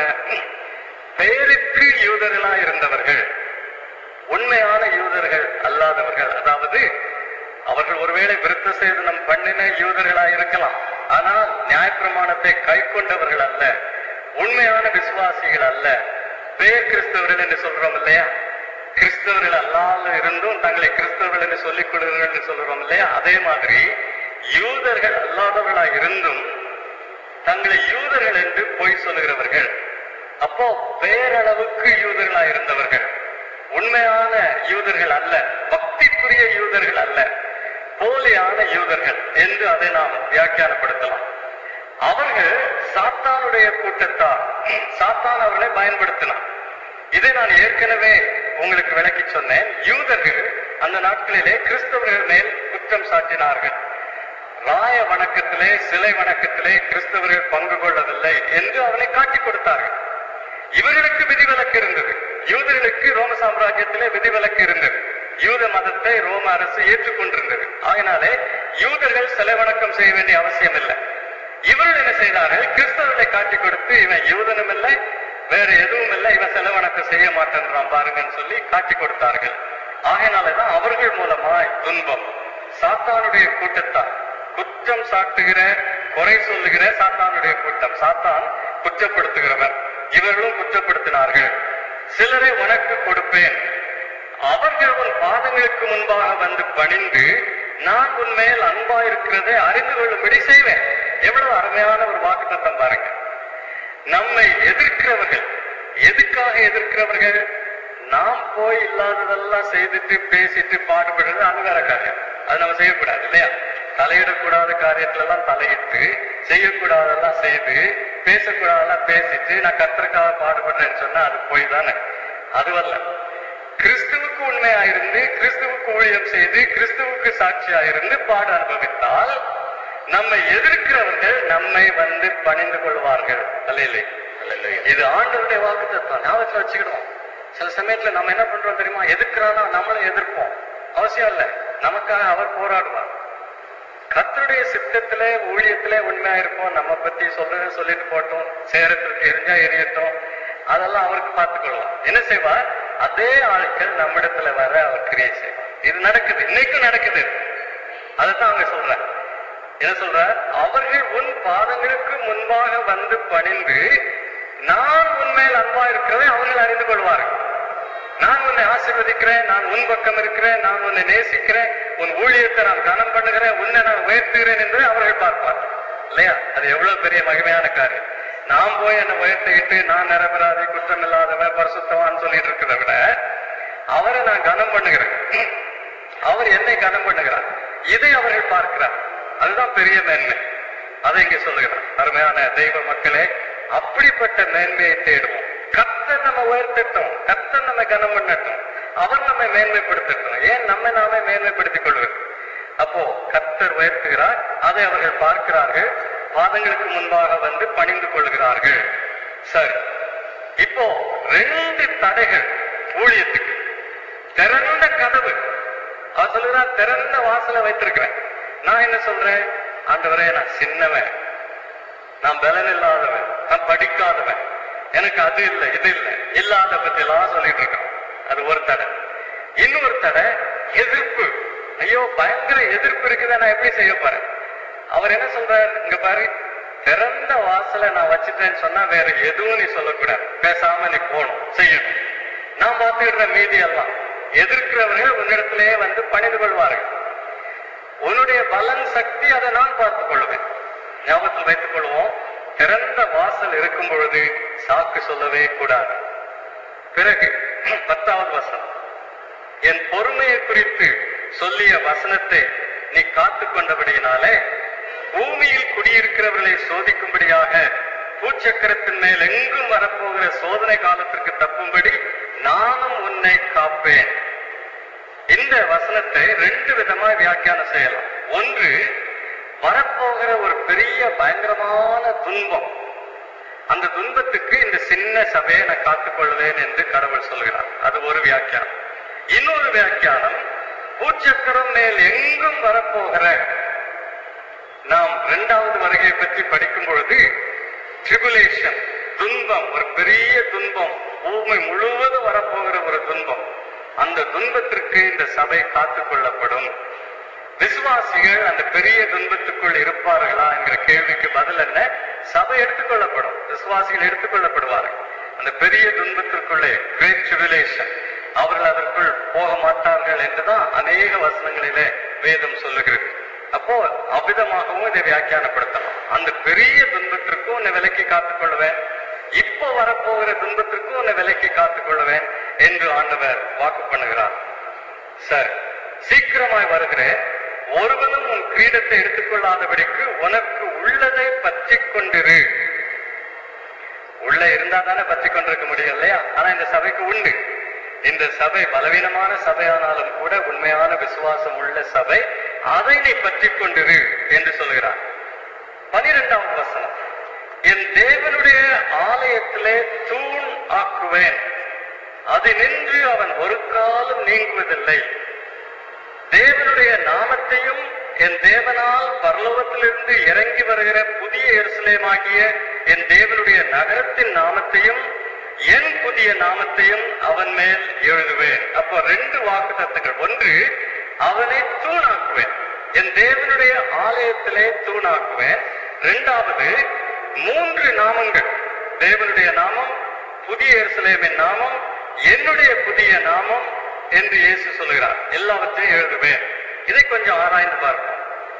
பெயருக்கு யூதர்களா இருந்தவர்கள் உண்மையான யூதர்கள் அல்லாதவர்கள் அதாவது அவர்கள் ஒருவேளை விருத்த சேதனம் பண்ணின யூதர்களா இருக்கலாம் ஆனால் நியாயப்பிரமாணத்தை கை கொண்டவர்கள் அல்ல உண்மையான விசுவாசிகள் அல்ல பெயர் கிறிஸ்தவர்கள் என்று சொல்றோம் இல்லையா கிறிஸ்தவர்கள் அல்லாத இருந்தும் தங்களை கிறிஸ்தவர்கள் என்று சொல்லிக் கொள்கிறார்கள் என்று சொல்றோம் இல்லையா அதே மாதிரி யூதர்கள் அல்லாதவர்களா இருந்தும் தங்களை யூதர்கள் என்று பொய் சொல்லுகிறவர்கள் அப்போ பேரளவுக்கு யூதர்களா இருந்தவர்கள் உண்மையான யூதர்கள் அல்ல பக்திக்குரிய யூதர்கள் அல்ல போலியான யூதர்கள் என்று அதை நாம் வியாக்கியானப்படுத்தலாம் அவர்கள் சாத்தானுடைய கூட்டத்தார் சாத்தான் அவர்களை பயன்படுத்தினார் இதை நான் ஏற்கனவே உங்களுக்கு விளக்கி சொன்னேன் யூதர்கள் அந்த நாட்களிலே கிறிஸ்தவர்கள் மேல் குற்றம் சாட்டினார்கள் ராய வணக்கத்திலே சிலை வணக்கத்திலே கிறிஸ்தவர்கள் பங்கு கொள்ளவில்லை என்று அவனை காட்டிக் கொடுத்தார்கள் இவர்களுக்கு விதிவிலக்கு இருந்தது யூதர்களுக்கு ரோம சாம்ராஜ்யத்திலே விதிவிலக்கு இருந்தது யூத மதத்தை ரோம அரசு ஏற்றுக்கொண்டிருந்தது அதனாலே யூதர்கள் சிலை வணக்கம் செய்ய வேண்டிய அவசியம் இல்லை இவர்கள் என்ன செய்தார்கள் கிறிஸ்தவர்களை காட்டிக் கொடுத்து இவன் யூதனும் இல்லை வேற எதுவும் இல்லை இவன் சிலை வணக்கம் செய்ய மாட்டேன்றான் பாருங்கன்னு சொல்லி காட்டிக் கொடுத்தார்கள் ஆகையினாலதான் அவர்கள் மூலமாய் துன்பம் சாத்தானுடைய கூட்டத்தார் குற்றம் சாட்டுகிற குறை சொல்லுகிற சாத்தானுடைய கூட்டம் சாத்தான் குற்றப்படுத்துகிறவன் இவர்களும் குற்றப்படுத்தினார்கள் சிலரை உனக்கு கொடுப்பேன் அவர்கள் உன் பாதங்களுக்கு முன்பாக வந்து பணிந்து நான் உன் மேல் அன்பா இருக்கிறதை அறிந்து கொள்ளும்படி செய்வேன் எவ்வளவு அருமையான ஒரு வாக்குத்தத்தம் பாருங்க நம்மை எதிர்க்கிறவர்கள் எதுக்காக எதிர்க்கிறவர்கள் நாம் போய் இல்லாததெல்லாம் செய்துட்டு பேசிட்டு பாடுபடுறது அது வேற காரியம் அது நம்ம செய்யக்கூடாது இல்லையா தலையிடக்கூடாத காரியத்துல எல்லாம் தலையிட்டு செய்யக்கூடாதெல்லாம் செய்து பேசக்கூடாதெல்லாம் பேசிட்டு நான் கத்தருக்காக பாடுபடுறேன்னு சொன்னா அது போய் தானே அதுவல்ல கிறிஸ்துவுக்கு உண்மையாயிருந்து கிறிஸ்துவுக்கு ஊழியம் செய்து கிறிஸ்துவுக்கு சாட்சியாயிருந்து பாட அனுபவித்தால் நம்மை எதிர்க்கிறவர்கள் நம்மை வந்து பணிந்து கொள்வார்கள் அல்லையிலே இது ஆண்டவருடைய வாக்கு தத்துவம் ஞாபகத்துல வச்சுக்கிடுவோம் சில சமயத்துல நம்ம என்ன பண்றோம் தெரியுமா எதிர்க்கிறானா நம்மளும் எதிர்ப்போம் அவசியம் இல்ல நமக்காக அவர் போராடுவார் கர்த்தருடைய சித்தத்திலே ஊழியத்திலே உண்மையா இருப்போம் நம்ம பத்தி சொல்றது சொல்லிட்டு போட்டோம் சேரத்திற்கு எரிஞ்சா எரியட்டும் அதெல்லாம் அவருக்கு பார்த்துக்கொள்வார் என்ன செய்வார் அதே ஆட்கள் நம்மிடத்துல வர அவர் கிரியை செய்வார் இது நடக்குது இன்னைக்கும் நடக்குது அதைத்தான் அவங்க சொல்றாங்க என்ன சொல்றார் அவர்கள் உன் பாதங்களுக்கு முன்பாக வந்து பணிந்து நான் உன்மேல் அன்பா இருக்கிறதை அவர்கள் அறிந்து கொள்வார்கள் நான் உன்னை ஆசீர்வதிக்கிறேன் நான் உன் பக்கம் இருக்கிறேன் நான் உன்னை நேசிக்கிறேன் உன் ஊழியத்தை நான் கனம் பண்ணுகிறேன் உன்னை நான் உயர்த்துகிறேன் என்பதை அவர்கள் பார்ப்பார் இல்லையா அது எவ்வளவு பெரிய மகிமையான காரியம் நான் போய் என்னை உயர்த்திக்கிட்டு நான் நிரபராதி குற்றம் இல்லாதவன் பரிசுத்தவான்னு சொல்லிட்டு இருக்கிறத விட அவரை நான் கனம் பண்ணுகிறேன் அவர் என்னை கனம் பண்ணுகிறார் இதை அவர்கள் பார்க்கிறார் அதுதான் பெரிய மேன்மை அதை இங்க சொல்லுகிறார் அருமையான தெய்வ மக்களே அப்படிப்பட்ட மேன்மையை தேடுவோம் கர்த்தர் நம்ம உயர்த்தட்டும் கர்த்தர் நம்ம கனம் பண்ணட்டும் அவர் நம்மை மேன்மைப்படுத்தட்டும் ஏன் நம்மை நாமே மேன்மைப்படுத்திக் கொள்வது அப்போ கர்த்தர் உயர்த்துகிறார் அதை அவர்கள் பார்க்கிறார்கள் பாதங்களுக்கு முன்பாக வந்து பணிந்து கொள்கிறார்கள் சரி இப்போ ரெண்டு தடைகள் ஊழியத்துக்கு திறந்த கதவு அவர் சொல்லுகிறார் திறந்த வாசலை வைத்திருக்கிறேன் நான் என்ன சொல்றேன் ஆண்டவரே நான் சின்னவன் நான் பலன் இல்லாதவன் நான் படிக்காதவன் எனக்கு அது இல்லை இது இல்லை இல்லாத பத்தி எல்லாம் சொல்லிட்டு இருக்கோம் அது ஒரு தடை இன்னொரு தடை எதிர்ப்பு ஐயோ பயங்கர எதிர்ப்பு இருக்குதா நான் எப்படி செய்ய போறேன் அவர் என்ன சொல்றாரு இங்க பாரு திறந்த வாசலை நான் வச்சுட்டேன்னு சொன்னா வேற எதுவும் நீ சொல்லக்கூடாது பேசாம நீ போகணும் செய்யணும் நான் பார்த்துக்கிற மீதி எல்லாம் எதிர்க்கிறவர்கள் உன்னிடத்திலேயே வந்து பணிந்து கொள்வார்கள் உன்னுடைய பலன் சக்தி அதை நான் பார்த்துக் கொள்வேன் ஞாபகத்தில் வைத்துக் கொள்வோம் திறந்த வாசல் இருக்கும் பொழுது சாக்கு சொல்லவே கூடாது பிறகு பத்தாவது வசனம் என் பொறுமையை குறித்து சொல்லிய வசனத்தை நீ காத்து கொண்டபடியினாலே பூமியில் குடியிருக்கிறவர்களை சோதிக்கும்படியாக பூச்சக்கரத்தின் மேல் எங்கும் வரப்போகிற சோதனை காலத்திற்கு தப்பும்படி நானும் உன்னை காப்பேன் இந்த வசனத்தை ரெண்டு விதமா வியாக்கியானம் செய்யலாம் ஒன்று வரப்போகிற ஒரு பெரிய பயங்கரமான துன்பம் அந்த துன்பத்துக்கு இந்த சின்ன சபையை நான் காத்துக்கொள்வேன் என்று கடவுள் சொல்கிறார் அது ஒரு வியாக்கியானம் இன்னொரு வியாக்கியானம் பூச்சக்கரம் மேல் எங்கும் வரப்போகிற நாம் இரண்டாவது வருகையை பற்றி படிக்கும் பொழுது ட்ரிபுலேஷன் துன்பம் ஒரு பெரிய துன்பம் பூமி முழுவதும் வரப்போகிற ஒரு துன்பம் அந்த துன்பத்திற்கு இந்த சபை காத்துக் கொள்ளப்படும் விசுவாசிகள் அந்த பெரிய துன்பத்துக்குள் இருப்பார்களா என்கிற கேள்விக்கு பதில் என்ன சபை எடுத்துக்கொள்ளப்படும் விசுவாசிகள் எடுத்துக்கொள்ளப்படுவார்கள் அந்த பெரிய துன்பத்திற்குள்ளே கிரேட் ட்ரிபுலேஷன் அவர்கள் அதற்குள் போக மாட்டார்கள் என்றுதான் அநேக வசனங்களிலே வேதம் சொல்லுகிறது அப்போ அவ்விதமாகவும் இதை வியாக்கியானப்படுத்தலாம் அந்த பெரிய துன்பத்திற்கும் உன்னை விலக்கி காத்துக் கொள்வேன் இப்போ வரப்போகிற துன்பத்திற்கும் உன்னை விலக்கி காத்துக் கொள்வேன் என்று ஆண்டவர் வாக்கு பண்ணுகிறார் சரி சீக்கிரமாய் வருகிறேன் ஒருவனும் உன் கிரீடத்தை எடுத்துக்கொள்ளாதபடிக்கு உனக்கு உள்ளதை பற்றி கொண்டிரு உள்ள இருந்தா தானே பற்றி கொண்டிருக்க முடியும் இல்லையா ஆனா இந்த சபைக்கு உண்டு இந்த சபை பலவீனமான சபையானாலும் கூட உண்மையான விசுவாசம் உள்ள சபை அதை நீ பற்றி கொண்டிரு என்று சொல்கிறார் பனிரெண்டாவது வசனம் என் தேவனுடைய ஆலயத்திலே தூண் ஆக்குவேன் அது நின்று அவன் ஒரு காலம் நீங்குவதில்லை தேவனுடைய நாமத்தையும் என் தேவனால் பரலோகத்திலிருந்து இறங்கி வருகிற புதிய எருசலேமாகிய என் தேவனுடைய நகரத்தின் நாமத்தையும் என் புதிய நாமத்தையும் அவன் மேல் எழுதுவேன் அப்போ ரெண்டு வாக்கு தத்துக்கள் ஒன்று அவனை தூணாக்குவேன் என் தேவனுடைய ஆலயத்திலே தூணாக்குவேன் இரண்டாவது மூன்று நாமங்கள் தேவனுடைய நாமம் புதிய எருசலேமின் நாமம் என்னுடைய புதிய நாமம் என்று இயேசு சொல்லுகிறார் எல்லாவற்றையும் எழுதுவேன் இதை கொஞ்சம் ஆராய்ந்து பார்ப்போம்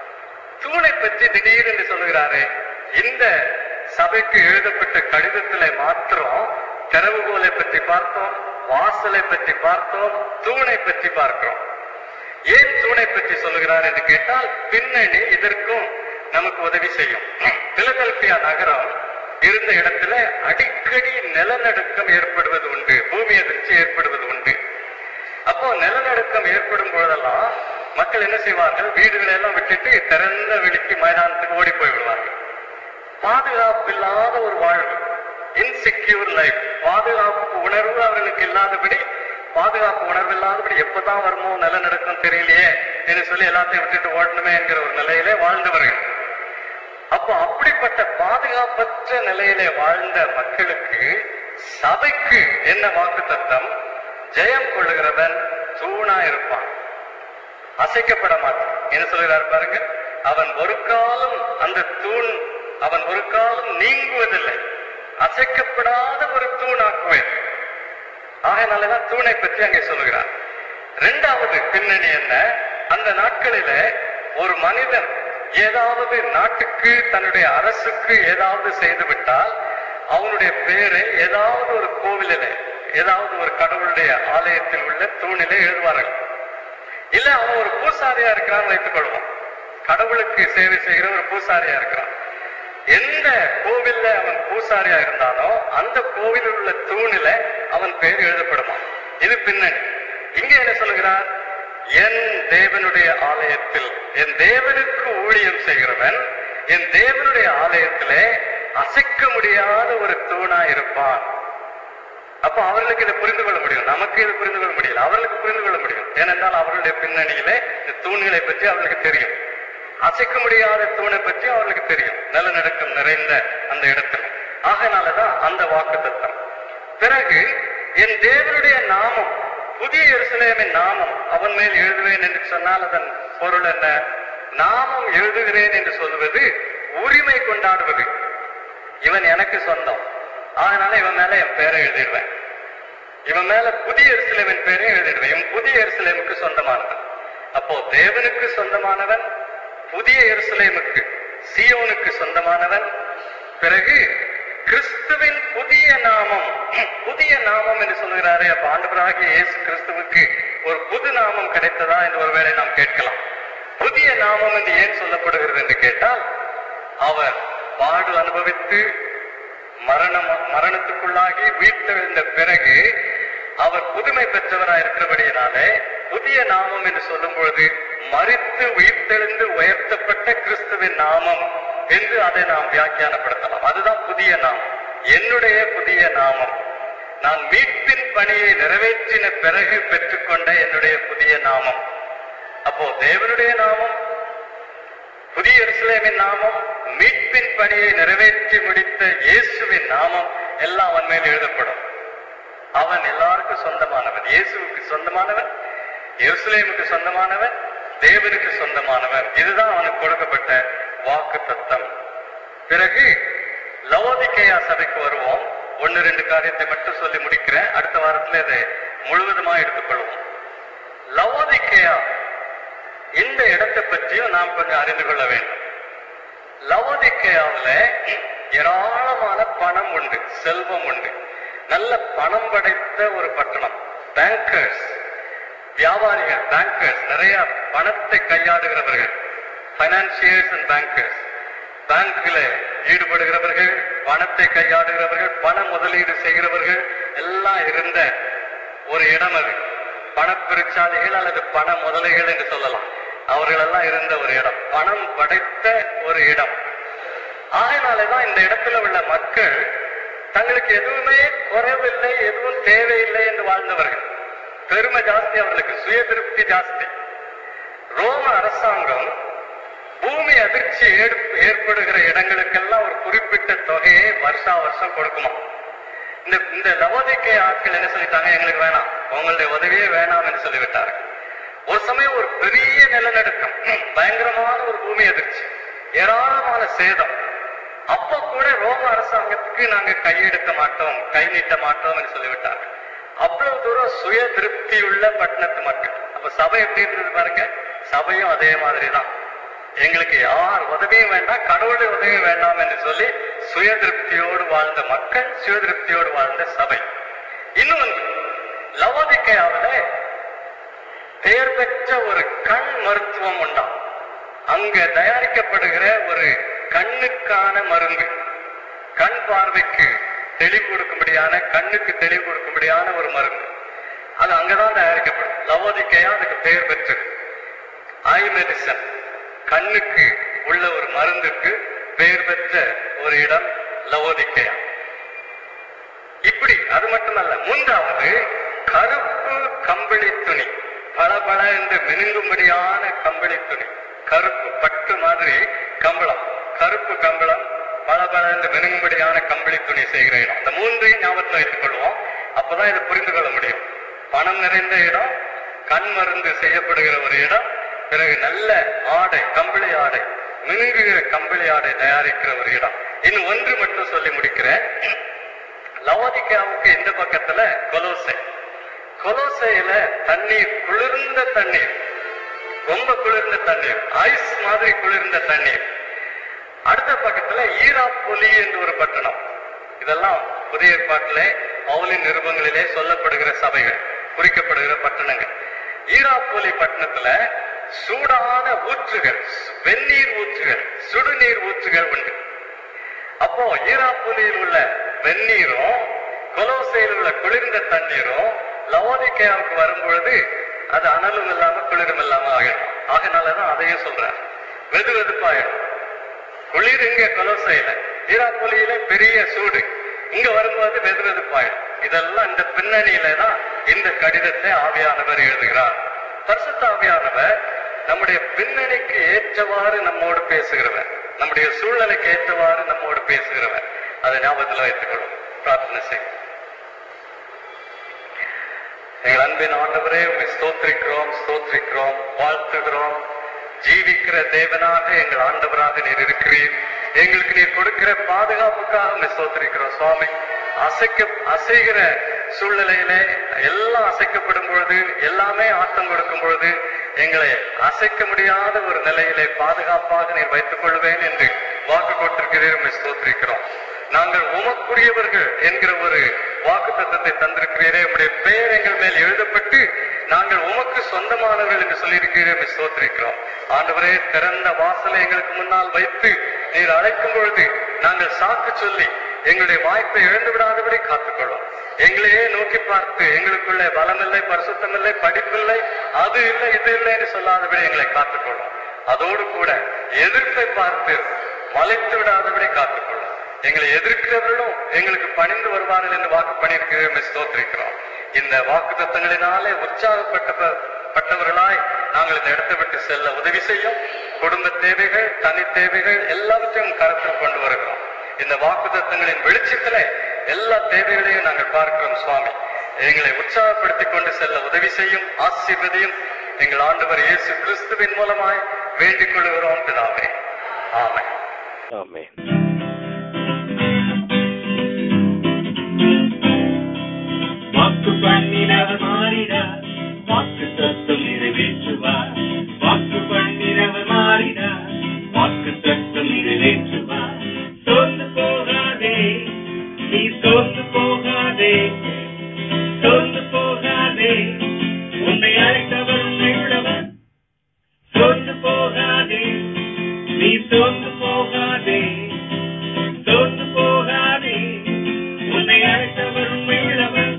தூணை பற்றி திடீரென்று சொல்லுகிறாரே இந்த சபைக்கு எழுதப்பட்ட கடிதத்திலே மாத்திரம் திறவுகோலை பற்றி பார்த்தோம் வாசலை பற்றி பார்த்தோம் தூணை பற்றி பார்க்கிறோம் ஏன் தூணை பற்றி சொல்லுகிறார் என்று கேட்டால் பின்னணி இதற்கும் நமக்கு உதவி செய்யும் பிலதெல்பியா நகரம் இருந்த இடத்துல அடிக்கடி நிலநடுக்கம் ஏற்படுவது உண்டு பூமி அதிர்ச்சி ஏற்படுவது உண்டு அப்போ நிலநடுக்கம் ஏற்படும் பொழுதெல்லாம் மக்கள் என்ன செய்வார்கள் வீடுகளை எல்லாம் விட்டுட்டு திறந்த வெளிக்கு மைதானத்துக்கு ஓடி போய் விடுவார்கள் பாதுகாப்பில்லாத ஒரு வாழ்வு இன்செக்யூர் லைஃப் பாதுகாப்பு உணர்வு அவர்களுக்கு இல்லாதபடி பாதுகாப்பு உணர்வு இல்லாதபடி எப்பதான் வருமோ நிலநடுக்கம் தெரியலையே என்று சொல்லி எல்லாத்தையும் விட்டுட்டு ஓடணுமே என்கிற ஒரு நிலையிலே வாழ்ந்தவர்கள் அப்போ அப்படிப்பட்ட பாதுகாப்பற்ற நிலையிலே வாழ்ந்த மக்களுக்கு சபைக்கு என்ன வாக்கு தத்தம் ஜெயம் கொள்ளுகிறவன் தூணா இருப்பான் அசைக்கப்பட மாட்டான் என்ன சொல்கிறார் பாருங்க அவன் ஒரு காலம் அந்த தூண் அவன் ஒரு காலம் நீங்குவதில்லை அசைக்கப்படாத ஒரு தூணாக்குவேன் ஆகையினாலதான் தூணை பற்றி அங்கே சொல்லுகிறார் இரண்டாவது பின்னணி என்ன அந்த நாட்களில ஒரு மனிதன் ஏதாவது நாட்டுக்கு தன்னுடைய அரசுக்கு ஏதாவது செய்து விட்டால் அவனுடைய பேரை ஏதாவது ஒரு கோவிலிலே ஏதாவது ஒரு கடவுளுடைய ஆலயத்தில் உள்ள தூணிலே எழுதுவார்கள் இல்ல அவன் ஒரு பூசாரியா இருக்கிறான்னு வைத்துக் கொள்வோம் கடவுளுக்கு சேவை செய்கிற ஒரு பூசாரியா இருக்கிறான் எந்த கோவில்ல அவன் பூசாரியா இருந்தானோ அந்த கோவிலில் உள்ள தூணில அவன் பெயர் எழுதப்படுமா இது பின்னணி இங்க என்ன சொல்லுகிறார் என் தேவனுடைய ஆலயத்தில் என் தேவனுக்கு ஊழியம் செய்கிறவன் என் தேவனுடைய ஆலயத்திலே அசைக்க முடியாத ஒரு தூணா இருப்பான் அப்ப அவர்களுக்கு இதை புரிந்து கொள்ள முடியும் நமக்கு இது புரிந்து கொள்ள முடியல அவர்களுக்கு புரிந்து கொள்ள முடியும் ஏனென்றால் அவர்களுடைய பின்னணியிலே இந்த தூண்களை பற்றி அவர்களுக்கு தெரியும் அசைக்க முடியாத தூணை பற்றி அவர்களுக்கு தெரியும் நிலநடுக்கம் நிறைந்த அந்த இடத்துல ஆகையினாலதான் அந்த வாக்கு தத்தம் பிறகு என் தேவனுடைய நாமம் புதிய எருசலேமின் நாமம் அவன் மேல் எழுதுவேன் என்று சொன்னால் அதன் பொருள் என்ன நாமம் எழுதுகிறேன் என்று சொல்வது உரிமை கொண்டாடுவது இவன் எனக்கு சொந்தம் அதனால இவன் மேல என் பேரை எழுதிடுவேன் இவன் மேல புதிய எருசலேமின் பேரை எழுதிடுவேன் இவன் புதிய எருசலேமுக்கு சொந்தமானவன் அப்போ தேவனுக்கு சொந்தமானவன் புதிய எருசலேமுக்கு சியோனுக்கு சொந்தமானவன் பிறகு கிறிஸ்துவின் புதிய நாமம் புதிய நாமம் என்று சொல்கிறாரே அப்ப ஆண்டவராகிய இயேசு கிறிஸ்துவுக்கு ஒரு புது நாமம் கிடைத்ததா என்று ஒருவேளை நாம் கேட்கலாம் புதிய நாமம் என்று ஏன் சொல்லப்படுகிறது என்று கேட்டால் அவர் பாடு அனுபவித்து மரணம் மரணத்துக்குள்ளாகி உயிர்த்தெழுந்த பிறகு அவர் புதுமை பெற்றவராய் இருக்கிறபடியினாலே புதிய நாமம் என்று சொல்லும் பொழுது மறித்து உயிர்த்தெழுந்து உயர்த்தப்பட்ட கிறிஸ்துவின் நாமம் என்று அதை நாம் வியாக்கியானப்படுத்தலாம் அதுதான் புதிய நாமம் என்னுடைய புதிய நாமம் நான் மீட்பின் பணியை நிறைவேற்றின பிறகு பெற்றுக்கொண்ட என்னுடைய புதிய நாமம் அப்போ தேவனுடைய நாமம் புதிய எருசலேமின் நாமம் மீட்பின் பணியை நிறைவேற்றி முடித்த இயேசுவின் நாமம் எல்லாம் அவன் மேல் எழுதப்படும் அவன் எல்லாருக்கும் சொந்தமானவன் இயேசுவுக்கு சொந்தமானவன் எருசலேமுக்கு சொந்தமானவன் தேவனுக்கு சொந்தமானவன் இதுதான் அவனுக்கு கொடுக்கப்பட்ட வாக்கு தத்தம் பிறகு லவோதிக்கேயா சபைக்கு வருவோம் ஒன்னு ரெண்டு காரியத்தை மட்டும் சொல்லி முடிக்கிறேன் அடுத்த வாரத்துல இதை முழுவதுமா எடுத்துக்கொள்வோம் லவோதிக்கேயா இந்த இடத்தை பற்றியும் நாம் கொஞ்சம் அறிந்து கொள்ள வேண்டும் லவோதிக்கேயாவுல ஏராளமான பணம் உண்டு செல்வம் உண்டு நல்ல பணம் படைத்த ஒரு பட்டணம் பேங்கர்ஸ் வியாபாரிகள் பேங்கர்ஸ் நிறைய பணத்தை கையாளுகிறவர்கள் பைனான்சியர்ஸ் அண்ட் பேங்கர்ஸ் பேங்க்ல ஈடுபடுகிறவர்கள் பணத்தை கையாளுகிறவர்கள் பண முதலீடு செய்கிறவர்கள் எல்லாம் இருந்த ஒரு இடம் அது பணப்பெருச்சாளிகள் அல்லது பண முதலைகள் என்று சொல்லலாம் அவர்கள் எல்லாம் இருந்த ஒரு இடம் பணம் படைத்த ஒரு இடம் ஆகையினாலதான் இந்த இடத்துல உள்ள மக்கள் தங்களுக்கு எதுவுமே குறைவில்லை எதுவும் தேவையில்லை என்று வாழ்ந்தவர்கள் பெருமை ஜாஸ்தி அவர்களுக்கு சுய திருப்தி ஜாஸ்தி ரோம அரசாங்கம் பூமி அதிர்ச்சி ஏற்ப- ஏற்படுகிற இடங்களுக்கெல்லாம் ஒரு குறிப்பிட்ட தொகையை வருஷா வருஷம் கொடுக்குமா இந்த இந்த லவோதிக்கை ஆட்கள் என்ன சொல்லிட்டாங்க எங்களுக்கு வேணாம் உங்களுடைய உதவியே வேணாம் என்று சொல்லிவிட்டார்கள் ஒரு சமயம் ஒரு பெரிய நிலநடுக்கம் பயங்கரமான ஒரு பூமி அதிர்ச்சி ஏராளமான சேதம் அப்ப கூட ரோம அரசாங்கத்துக்கு நாங்க கையெடுக்க மாட்டோம் கை நீட்ட மாட்டோம் என்று சொல்லிவிட்டார்கள் அவ்வளவு தூரம் சுய திருப்தியுள்ள பட்டணத்து மக்கள் அப்ப சபை எப்படி இருந்தது பாருங்க சபையும் அதே மாதிரி தான் எங்களுக்கு யார் உதவியும் வேண்டாம் கடவுளுடைய உதவியும் வேண்டாம் என்று சொல்லி சுய திருப்தியோடு வாழ்ந்த மக்கள் சுய திருப்தியோடு வாழ்ந்த சபை இன்னொன்று லவோதிக்கையாவில பெயர் பெற்ற ஒரு கண் மருத்துவம் உண்டாம் அங்க தயாரிக்கப்படுகிற ஒரு கண்ணுக்கான மருந்து கண் பார்வைக்கு தெளிவு கொடுக்கும்படியான கண்ணுக்கு தெளிவு கொடுக்கும்படியான ஒரு மருந்து அது அங்கதான் தயாரிக்கப்படும் லவோதிக்கையா அதுக்கு பெயர் பெற்றது ஐ மெடிசன் கண்ணுக்கு உள்ள ஒரு மருந்துக்கு பெயர் பெற்ற ஒரு இடம் லவோதிக்கையா இப்படி அது மட்டுமல்ல மூன்றாவது கருப்பு கம்பளி துணி பளபள என்று மினுங்கும்படியான கம்பளி துணி கருப்பு பட்டு மாதிரி கம்பளம் கருப்பு கம்பளம் பளபள என்று மினுங்கும்படியான கம்பளி துணி செய்கிற இடம் அந்த மூன்றையும் ஞாபகத்தில் வைத்துக் கொள்வோம் அப்பதான் இதை புரிந்து கொள்ள முடியும் பணம் நிறைந்த இடம் கண் மருந்து செய்யப்படுகிற ஒரு இடம் பிறகு நல்ல ஆடை கம்பளி ஆடை மினுங்குகிற கம்பளி ஆடை தயாரிக்கிற ஒரு இடம் இன்னும் ஒன்று மட்டும் சொல்லி முடிக்கிறேன் லவோதிக்காவுக்கு இந்த பக்கத்துல கொலோசை கொலோசையில தண்ணீர் குளிர்ந்த தண்ணீர் ரொம்ப குளிர்ந்த தண்ணீர் ஐஸ் மாதிரி குளிர்ந்த தண்ணீர் அடுத்த பக்கத்துல ஈராப்பொலி என்று ஒரு பட்டணம் இதெல்லாம் புதிய ஏற்பாட்டிலே பவுலின் நிருபங்களிலே சொல்லப்படுகிற சபைகள் குறிக்கப்படுகிற பட்டணங்கள் ஈராப்பொலி பட்டணத்துல சூடான ஊற்றுகள் வெந்நீர் ஊற்றுகள் சுடுநீர் ஊற்றுகள் உண்டு அப்போ ஈராப்புலியில் உள்ள வெந்நீரும் கொலோசையில் உள்ள குளிர்ந்த தண்ணீரும் லவோதிக்கையாவுக்கு வரும்பொழுது அது அனலும் இல்லாம குளிரும் இல்லாம ஆகிடும் ஆகினாலதான் அதையும் சொல்றேன் வெது வெதுப்பாயிடும் குளிர் இங்க கொலோசையில ஈராப்புலியில பெரிய சூடு இங்க வரும்போது வெது வெதுப்பாயிடும் இதெல்லாம் இந்த பின்னணியில தான் இந்த கடிதத்தை ஆவியானவர் எழுதுகிறார் பரிசுத்த ஆவியானவர் நம்முடைய பின்னணிக்கு ஏற்றவாறு நம்மோடு பேசுகிறவர் நம்முடைய சூழ்நிலைக்கு ஏற்றவாறு நம்மோடு பேசுகிறவர் அதை ஞாபகத்தில் வைத்துக் கொள்வோம் பிரார்த்தனை செய்யும் எங்கள் அன்பின் ஆண்டவரே உங்களை ஸ்தோத்திரிக்கிறோம் ஸ்தோத்திரிக்கிறோம் வாழ்த்துகிறோம் ஜீவிக்கிற தேவனாக எங்கள் ஆண்டவராக நீர் இருக்கிறீர் எங்களுக்கு நீர் கொடுக்கிற பாதுகாப்புக்காக உங்களை ஸ்தோத்திரிக்கிறோம் சுவாமி அசைக்க அசைகிற சூழ்நிலையிலே எல்லாம் அசைக்கப்படும் பொழுது எல்லாமே ஆட்டம் கொடுக்கும் பொழுது எங்களை அசைக்க முடியாத ஒரு நிலையிலே பாதுகாப்பாக நீர் வைத்துக் கொள்வேன் என்று வாக்கு கொடுத்திருக்கிறீர் உண்மை ஸ்தோத்திரிக்கிறோம் நாங்கள் உமக்குரியவர்கள் என்கிற ஒரு வாக்கு தத்தத்தை தந்திருக்கிறீரே உம்முடைய பெயர் எங்கள் மேல் எழுதப்பட்டு நாங்கள் உமக்கு சொந்தமானவர்கள் என்று சொல்லியிருக்கிறீரே ஸ்தோத்திரிக்கிறோம் ஆண்டவரே திறந்த வாசலை எங்களுக்கு முன்னால் வைத்து நீர் அழைக்கும் பொழுது நாங்கள் சாக்கு சொல்லி எங்களுடைய வாய்ப்பை இழந்து விடாதபடி காத்துக்கொள்ளும் எங்களையே நோக்கி பார்த்து எங்களுக்குள்ள பலமில்லை பரிசுத்தமில்லை படிப்பில்லை அது இல்லை இது இல்லை என்று சொல்லாதபடி எங்களை காத்துக்கொள்ளும் அதோடு கூட எதிர்ப்பை பார்த்து மலைத்து விடாதபடி காத்துக்கொள்ளும் எங்களை எதிர்க்கிறவர்களும் எங்களுக்கு பணிந்து வருவார்கள் என்று வாக்கு பண்ணியிருக்கிறோம் ஸ்தோத்திரிக்கிறோம் இந்த வாக்கு தத்தங்களினாலே உற்சாகப்பட்ட பட்டவர்களாய் நாங்கள் இந்த இடத்தை விட்டு செல்ல உதவி செய்யும் குடும்ப தேவைகள் தனி தேவைகள் எல்லாவற்றையும் கருத்தில் கொண்டு வருகிறோம் இந்த வாக்கு தத்தங்களின் வெளிச்சத்திலே எல்லா தேவைகளையும் நாங்கள் பார்க்கிறோம் சுவாமி எங்களை உற்சாகப்படுத்திக் கொண்டு செல்ல உதவி செய்யும் ஆசீர்வதியும் எங்கள் ஆண்டவர் இயேசு கிறிஸ்துவின் மூலமாய் வேண்டிக் கொள்கிறோம் பிதாவே ஆமென் ஆமென் வாக்கு பண்ணினவர் மாறினார் வாக்கு தத்துவம் நிறைவேற்றுவார் வாக்கு பண்ணினவர் மாறினார் வாக்கு தத்துவம் நிறைவேற்றுவார் சோர்ந்து போகாதே நீ சோர்ந்து போகாதே சோர்ந்து போகாதே உன்னை அழைத்தவர் உண்மை உள்ளவர் சோர்ந்து போகாதே நீ சோர்ந்து போகாதே சோர்ந்து போகாதே உன்னை அழைத்தவர் உண்மை உள்ளவர்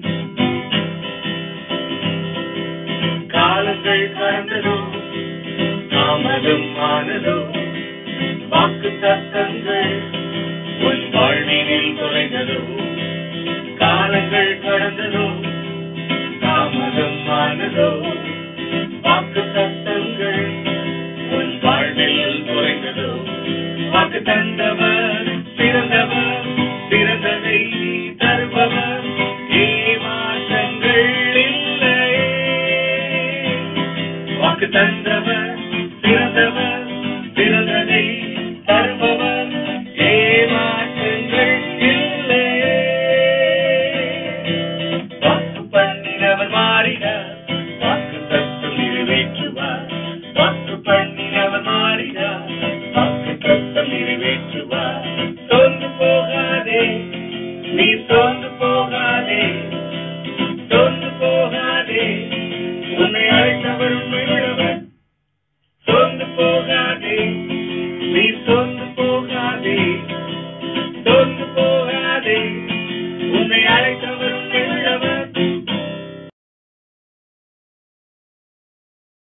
காலங்கள் கடந்ததோ தாமதம் ஆனதோ வாக்கு தத்தங்கள் உன் வாழ்வினில் தொலைந்ததோ காலங்கள் கடந்ததோ தாமதம் ஆனதோ வாக்கு தத்தங்கள் உன் வாழ்வில் தொலைந்ததோ வாக்கு தந்தவர் சிறந்தவர் சிறந்ததை தருபவர் ஏமாற்றங்கள் இல்லையே வாக்கு தந்தவர் சிறந்தவர் சிறந்ததை தருபவர் ஏமாற்றங்கள் இல்லையே வாக்கு பண்ணினவர் மாறினார் வாக்கு தத்துவம் நிறைவேற்றுவார் வாக்கு பண்ணினவர் மாறினார் வாக்கு தத்துவம் நிறைவேற்றுவார் சோர்ந்து போகாதே நீ சோர்ந்து போகாதே சோர்ந்து போகாதே உன்னை அழைத்தவர் உண்மையுள்ளவர் சோர்ந்து போகாதே நீ சோர்ந்து போகாதே சோர்ந்து போகாதே உன்னை அழைத்தவர்